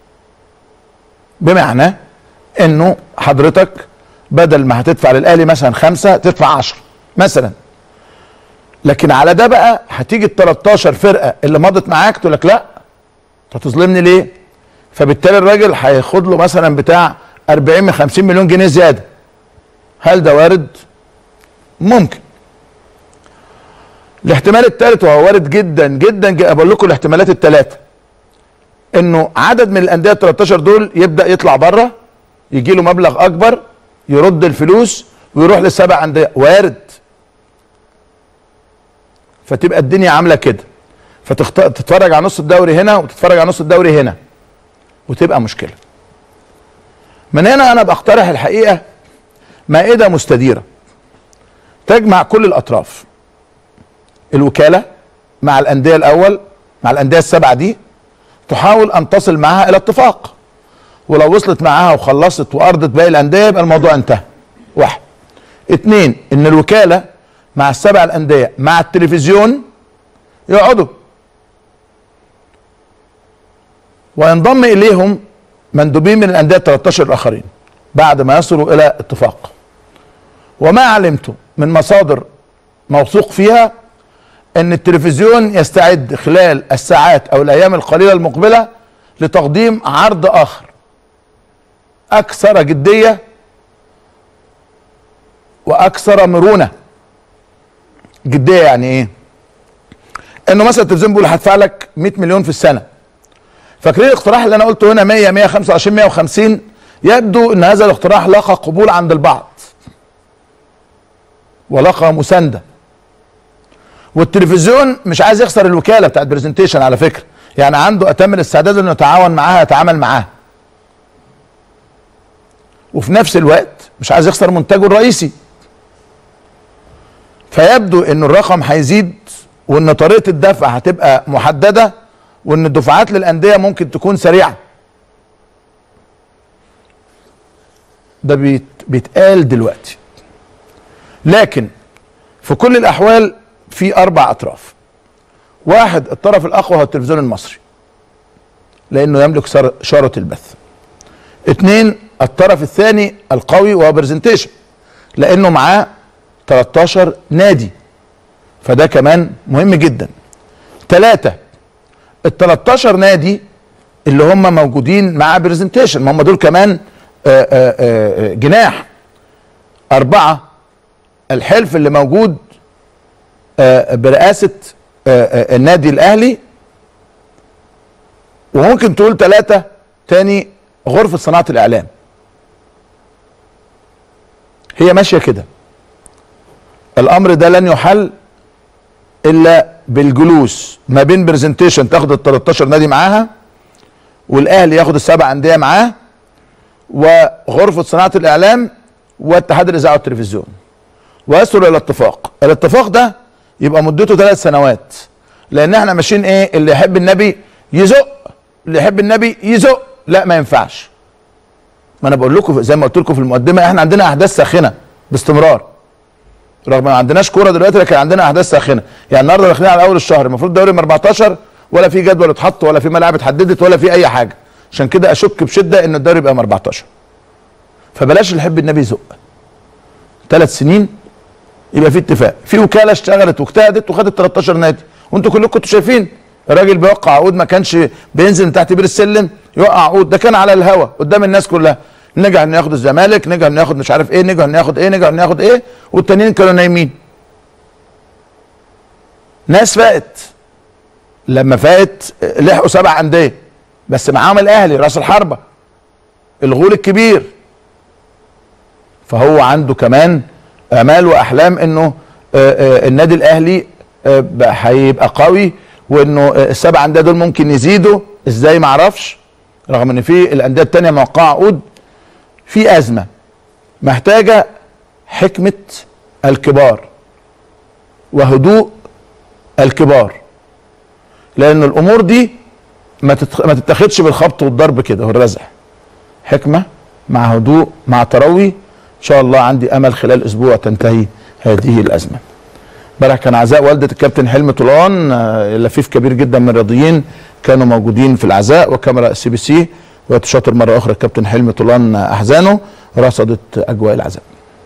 بمعنى انه حضرتك بدل ما هتدفع للاهلي مثلا خمسه تدفع 10 مثلا لكن على ده بقى هتيجي ال 13 فرقه اللي مضت معاك تقول لك لا انت هتظلمني ليه؟ فبالتالي الراجل هياخد له مثلا بتاع 40 من 50 مليون جنيه زياده هل ده وارد؟ ممكن الاحتمال الثالث وهو وارد جدا جدا, جدا بقول لكم الاحتمالات الثلاثه انه عدد من الانديه ال 13 دول يبدا يطلع بره يجي له مبلغ اكبر يرد الفلوس ويروح للسبع انديه وارد فتبقى الدنيا عامله كده فتتفرج على نص الدوري هنا وتتفرج على نص الدوري هنا وتبقى مشكله من هنا انا بقترح الحقيقه مائده مستديره تجمع كل الاطراف الوكاله مع الانديه الاول مع الانديه السبعه دي تحاول ان تصل معها الى اتفاق ولو وصلت معاها وخلصت وارضت باقي الانديه يبقى الموضوع انتهى واحد اتنين ان الوكاله مع السبع الانديه مع التلفزيون يقعدوا وينضم اليهم مندوبين من الانديه 13 الاخرين بعد ما يصلوا الى اتفاق وما علمته من مصادر موثوق فيها ان التلفزيون يستعد خلال الساعات او الايام القليله المقبله لتقديم عرض اخر اكثر جديه واكثر مرونه جديه يعني ايه انه مثلا التلفزيون بيقول هدفع لك 100 مليون في السنه فاكرين الاقتراح اللي انا قلته هنا 100 125 150 يبدو ان هذا الاقتراح لقى قبول عند البعض ولقى مسانده والتلفزيون مش عايز يخسر الوكاله بتاعت برزنتيشن على فكره يعني عنده اتم الاستعداد انه يتعاون معاها يتعامل معاها وفي نفس الوقت مش عايز يخسر منتجه الرئيسي فيبدو ان الرقم هيزيد وان طريقه الدفع هتبقى محدده وان الدفعات للانديه ممكن تكون سريعه ده بيت بيتقال دلوقتي لكن في كل الاحوال في اربع اطراف واحد الطرف الاقوى هو التلفزيون المصري لانه يملك شاره البث اثنين الطرف الثاني القوي وهو برزنتيشن لانه معاه 13 نادي فده كمان مهم جدا ثلاثة ال 13 نادي اللي هم موجودين مع برزنتيشن ما هم دول كمان آآ آآ جناح أربعة الحلف اللي موجود برئاسة النادي الأهلي وممكن تقول ثلاثة تاني غرفة صناعة الإعلام هي ماشية كده الأمر ده لن يحل إلا بالجلوس ما بين برزنتيشن تاخد ال 13 نادي معاها والأهلي ياخد السبع أندية معاه وغرفة صناعة الإعلام واتحاد الإذاعة والتلفزيون ويصلوا إلى اتفاق الاتفاق ده يبقى مدته ثلاث سنوات لأن احنا ماشيين إيه اللي يحب النبي يزق اللي يحب النبي يزق لا ما ينفعش ما انا بقول لكم زي ما قلت لكم في المقدمه احنا عندنا احداث ساخنه باستمرار رغم ما عندناش كوره دلوقتي لكن عندنا احداث ساخنه يعني النهارده داخلين على اول الشهر المفروض الدوري من 14 ولا في جدول اتحط ولا في ملاعب اتحددت ولا في اي حاجه عشان كده اشك بشده ان الدوري يبقى من 14 فبلاش اللي يحب النبي يزق ثلاث سنين يبقى في اتفاق في وكاله اشتغلت واجتهدت وخدت 13 نادي وانتوا كلكم كنتوا شايفين الراجل بيوقع عقود ما كانش بينزل من تحت بير السلم يوقع عقود ده كان على الهوا قدام الناس كلها نجح انه ياخد الزمالك نجح انه ياخد مش عارف ايه نجح انه ياخد ايه نجح انه ياخد ايه والتانيين كانوا نايمين ناس فاقت لما فاقت آه، لحقوا سبع انديه بس معاهم الاهلي راس الحربه الغول الكبير فهو عنده كمان امال واحلام انه آه، آه، النادي الاهلي آه، بقى هيبقى قوي وانه آه، السبع انديه دول ممكن يزيدوا ازاي ما اعرفش رغم ان في الانديه التانيه موقعه عقود في ازمه محتاجه حكمه الكبار وهدوء الكبار لان الامور دي ما تتخ... ما تتاخدش بالخبط والضرب كده والرزع حكمه مع هدوء مع تروي ان شاء الله عندي امل خلال اسبوع تنتهي هذه الازمه امبارح كان عزاء والده الكابتن حلمي طولان آه، لفيف كبير جدا من الرياضيين كانوا موجودين في العزاء وكاميرا سي بي سي وتشاطر مره اخرى الكابتن حلمي طولان آه، احزانه رصدت اجواء العزاء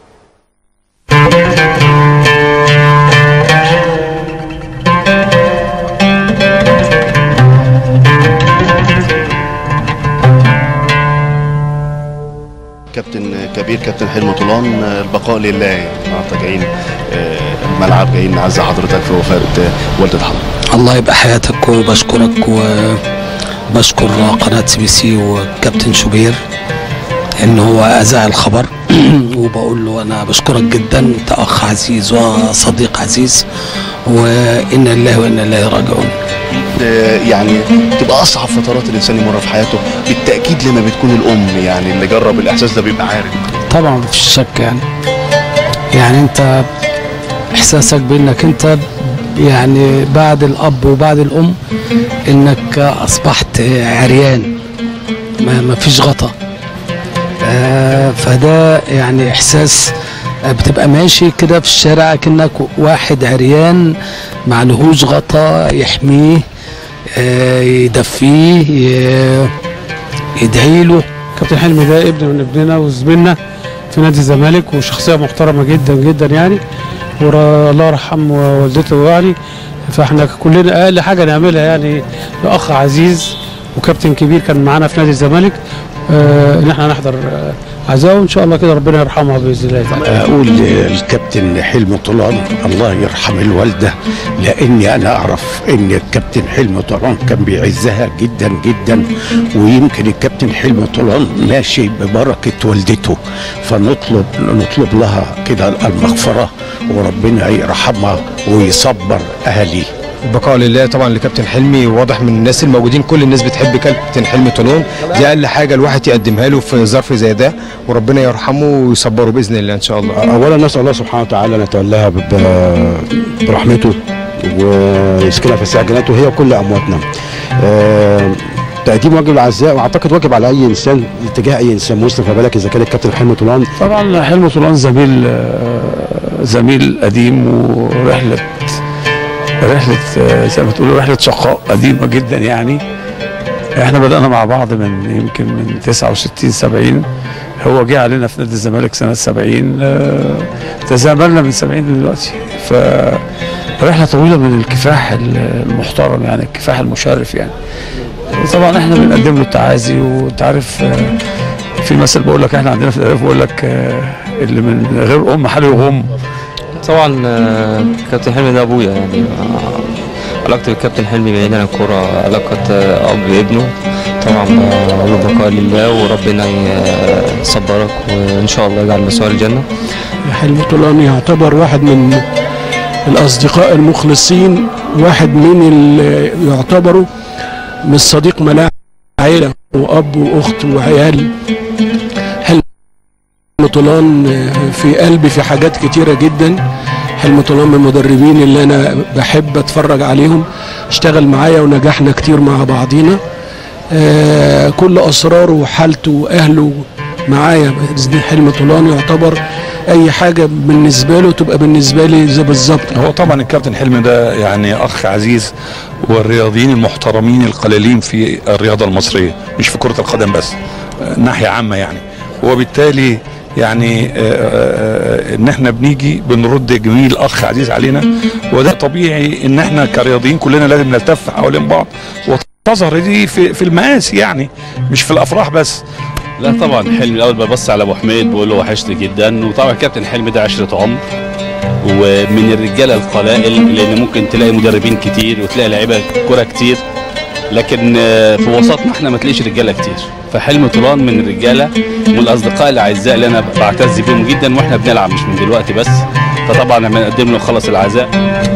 كابتن كبير كابتن حلمي طولان البقاء لله يعني النهارده جايين آه، الملعب جايين نعزي حضرتك في وفاه آه، والده حضرتك الله يبقى حياتك وبشكرك وبشكر قناة سي بي سي وكابتن شوبير ان هو اذاع الخبر وبقول له انا بشكرك جدا انت اخ عزيز وصديق عزيز وانا لله وانا اليه راجعون آه، يعني تبقى اصعب فترات الانسان يمر في حياته بالتاكيد لما بتكون الام يعني اللي جرب الاحساس ده بيبقى عارف طبعا مفيش شك يعني يعني انت احساسك بانك انت يعني بعد الاب وبعد الام انك اصبحت عريان ما ما فيش غطا آه، فده يعني احساس آه، بتبقى ماشي كده في الشارع كأنك واحد عريان معلهوش غطا يحميه آه، يدفيه ي- يدعي له كابتن حلمي ده ابن من ابننا وزميلنا في نادي الزمالك وشخصيه محترمه جدا جدا يعني والله يرحم والدته يعني فاحنا كلنا اقل حاجه نعملها يعني لاخ عزيز وكابتن كبير كان معانا في نادي الزمالك آه ان احنا نحضر آه عزاءه وان شاء الله كده ربنا يرحمها باذن الله تعالى اقول للكابتن حلمي طولان الله يرحم الوالده لاني انا اعرف ان الكابتن حلمي طولان كان بيعزها جدا جدا ويمكن الكابتن حلمي طولان ماشي ببركه والدته فنطلب نطلب لها كده المغفره وربنا يرحمها ويصبر اهالي البقاء لله طبعا لكابتن حلمي واضح من الناس الموجودين كل الناس بتحب كابتن حلمي طولون دي اقل حاجه الواحد يقدمها له في ظرف زي ده وربنا يرحمه ويصبره باذن الله ان شاء الله اولا نسال الله سبحانه وتعالى ان يتولاها ب- برحمته ويسكنها في الساعه جناته هي وكل امواتنا آه، تقديم واجب العزاء واعتقد واجب على اي انسان اتجاه اي انسان مسلم فبالك اذا كان الكابتن حلمي طولان طبعا حلمي طولان زميل آه، زميل قديم ورحله رحله آه، زي ما تقولوا رحله شقاء قديمه جدا يعني احنا بدانا مع بعض من يمكن من 69 70 هو جه علينا في نادي الزمالك سنه 70 آه، تزاملنا من 70 دلوقتي ف رحله طويله من الكفاح المحترم يعني الكفاح المشرف يعني طبعا احنا بنقدم له التعازي وانت عارف آه، في مثل بقول لك احنا عندنا في الارياف بقول لك آه، اللي من غير ام حاله يغم طبعا آه، كابتن حلمي ده ابويا يعني آه، علاقتي بالكابتن حلمي بعيدا عن الكوره علاقه آه، اب بابنه طبعا بقول له بقاء لله وربنا ي- يصبرك وان شاء الله يجعل مسوار الجنه حلمي طولان يعتبر واحد من الأصدقاء المخلصين واحد من اللي يعتبروا من الصديق ملاعب عيلة وأب وأخت وعيال حلمي طولان في قلبي في حاجات كتيرة جدا حلمي طولان من المدربين اللي أنا بحب أتفرج عليهم اشتغل معايا ونجحنا كتير مع بعضينا آه، كل أسراره وحالته وأهله معايا بإذن حلمي طولان يعتبر اي حاجه بالنسبه له تبقى بالنسبه لي زي بالظبط هو طبعا الكابتن حلمي ده يعني اخ عزيز والرياضيين المحترمين القليلين في الرياضه المصريه مش في كره القدم بس آه، ناحيه عامه يعني وبالتالي يعني آه، آه، آه، ان احنا بنيجي بنرد جميل اخ عزيز علينا وده طبيعي ان احنا كرياضيين كلنا لازم نلتف حوالين بعض وتظهر دي في في المآسي يعني مش في الافراح بس لا طبعا حلمي الاول ببص على ابو حميد بقول له وحشني جدا وطبعا كابتن حلمي ده عشره عمر ومن الرجاله القلائل لان ممكن تلاقي مدربين كتير وتلاقي لعيبه كوره كتير لكن آه، في وسطنا احنا ما تلاقيش رجاله كتير فحلمي طولان من الرجاله ومن الاصدقاء الاعزاء اللي انا بعتز بيهم جدا واحنا بنلعب مش من دلوقتي بس فطبعا بنقدم له خلص العزاء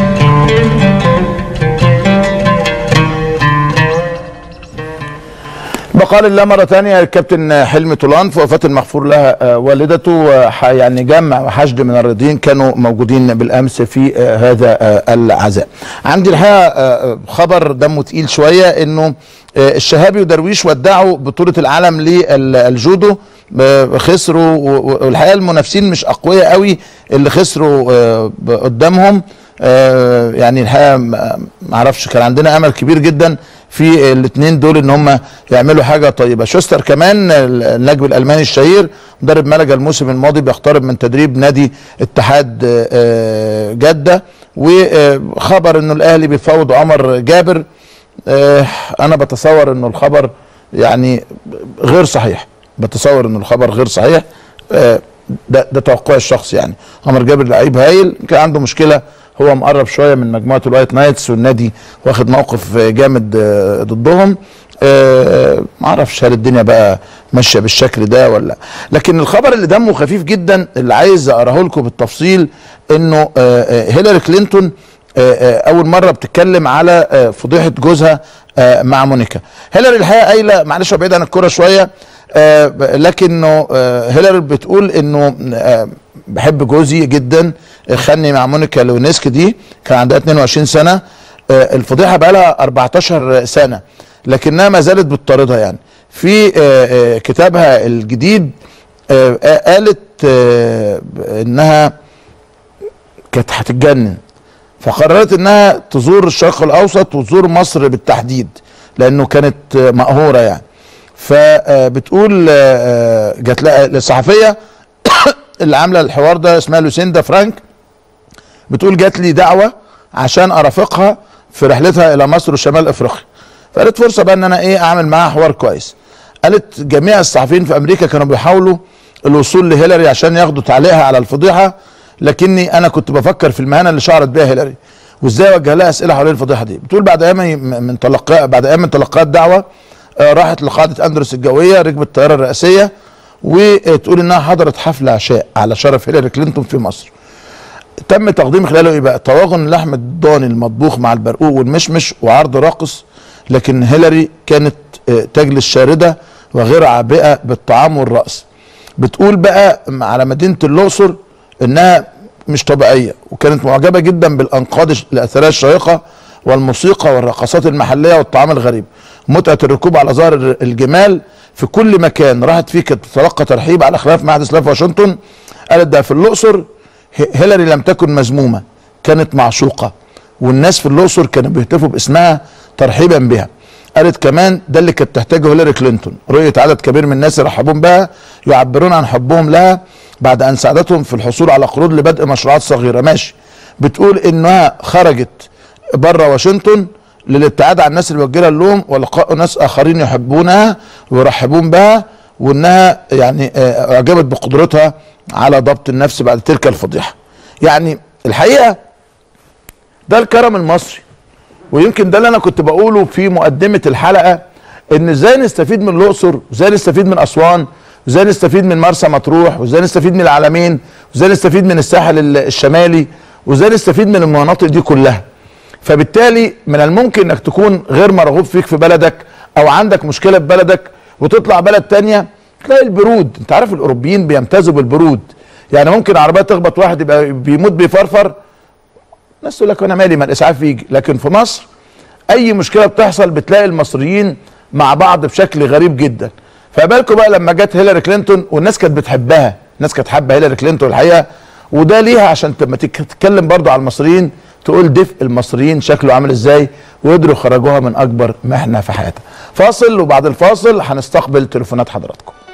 بقى لله مرة تانية الكابتن حلمي طولان في وفاة المغفور لها آه، والدته آه، ح- يعني جمع حشد من الراضيين كانوا موجودين بالأمس في آه، هذا آه، العزاء عندي الحقيقة آه، خبر دمه تقيل شوية انه آه، الشهابي ودرويش ودعوا بطولة العالم للجودو آه، خسروا و- و- والحقيقة المنافسين مش أقوياء قوي اللي خسروا آه، ب- قدامهم آه، يعني الحقيقه ما ما اعرفش كان عندنا امل كبير جدا في الاثنين دول ان هم يعملوا حاجه طيبه شوستر كمان النجم الالماني الشهير مدرب ملجا الموسم الماضي بيقترب من تدريب نادي اتحاد آه، آه، جده وخبر انه الاهلي بيفاوض عمر جابر آه، انا بتصور انه الخبر يعني غير صحيح بتصور انه الخبر غير صحيح آه، ده ده توقعي الشخصي يعني عمر جابر لعيب هايل كان عنده مشكله هو مقرب شويه من مجموعه الوايت نايتس والنادي واخد موقف آه، جامد آه، ضدهم آه، ما اعرفش هل الدنيا بقى ماشيه بالشكل ده ولا لكن الخبر اللي دمه خفيف جدا اللي عايز اقراه لكم بالتفصيل انه آه، آه، هيلاري كلينتون آه، آه، اول مره بتتكلم على آه، فضيحه جوزها آه، مع مونيكا هيلاري الحقيقه قايله معلش هو بعيد عن الكوره شويه آه، ب- لكنه آه، هيلاري بتقول انه آه، بحب جوزي جدا خني مع مونيكا لونسك دي كان عندها 22 سنه آه، الفضيحه بقى لها 14 سنه لكنها ما زالت بتطاردها يعني في آه، آه، كتابها الجديد آه، آه، قالت آه، انها كانت هتتجنن فقررت انها تزور الشرق الاوسط وتزور مصر بالتحديد لانه كانت آه، مقهوره يعني فبتقول جات لها الصحفيه اللي عامله الحوار ده اسمها لوسيندا فرانك بتقول جات لي دعوه عشان ارافقها في رحلتها الى مصر وشمال افريقيا فقالت فرصه بقى ان انا ايه اعمل معاها حوار كويس قالت جميع الصحفيين في امريكا كانوا بيحاولوا الوصول لهيلاري عشان ياخدوا تعليقها على الفضيحه لكني انا كنت بفكر في المهنه اللي شعرت بيها هيلاري وازاي اوجه لها اسئله حوالين الفضيحه دي بتقول بعد ايام من تلقاء بعد ايام من تلقيات دعوه آه، راحت لقاعده اندرس الجويه ركبت الطياره الرئاسيه وتقول انها حضرت حفل عشاء على شرف هيلاري كلينتون في مصر تم تقديم خلاله ايه بقى طواجن لحم الضاني المطبوخ مع البرقوق والمشمش وعرض راقص لكن هيلاري كانت آه، تجلس شارده وغير عابئه بالطعام والرقص بتقول بقى على مدينه الاقصر انها مش طبيعيه وكانت معجبه جدا بالانقاض الش- الاثريه الشيقه والموسيقى والرقصات المحليه والطعام الغريب متعه الركوب على ظهر ال- الجمال في كل مكان راحت فيه كانت تتلقى ترحيب على خلاف ما حدث لها في واشنطن قالت ده في الاقصر ه- هيلاري لم تكن مذمومه كانت معشوقه والناس في الاقصر كانوا بيهتفوا باسمها ترحيبا بها قالت كمان ده اللي كانت تحتاجه هيلاري كلينتون رؤيه عدد كبير من الناس يرحبون بها يعبرون عن حبهم لها بعد ان ساعدتهم في الحصول على قروض لبدء مشروعات صغيره ماشي بتقول انها خرجت بره واشنطن للابتعاد عن الناس اللي بيوجه اللوم ولقاء ناس اخرين يحبونها ويرحبون بها وانها يعني آه، اعجبت بقدرتها على ضبط النفس بعد تلك الفضيحه يعني الحقيقه ده الكرم المصري ويمكن ده اللي انا كنت بقوله في مقدمه الحلقه ان ازاي نستفيد من الاقصر وازاي نستفيد من اسوان وازاي نستفيد من مرسى مطروح وازاي نستفيد من العلمين وازاي نستفيد من الساحل ال- الشمالي وازاي نستفيد من المناطق دي كلها فبالتالي من الممكن انك تكون غير مرغوب فيك في بلدك او عندك مشكله في بلدك وتطلع بلد تانية تلاقي البرود انت عارف الاوروبيين بيمتازوا بالبرود يعني ممكن عربيه تخبط واحد يبقى بيموت بيفرفر الناس تقول لك انا مالي ما الاسعاف يجي لكن في مصر اي مشكله بتحصل بتلاقي المصريين مع بعض بشكل غريب جدا فبالكم بقى لما جت هيلاري كلينتون والناس كانت بتحبها الناس كانت حابه هيلاري كلينتون الحقيقه وده ليها عشان لما تك- تتكلم برضو على المصريين تقول دفء المصريين شكله عامل ازاي وقدروا يخرجوها من اكبر محنه في حياتها فاصل وبعد الفاصل هنستقبل تليفونات حضراتكم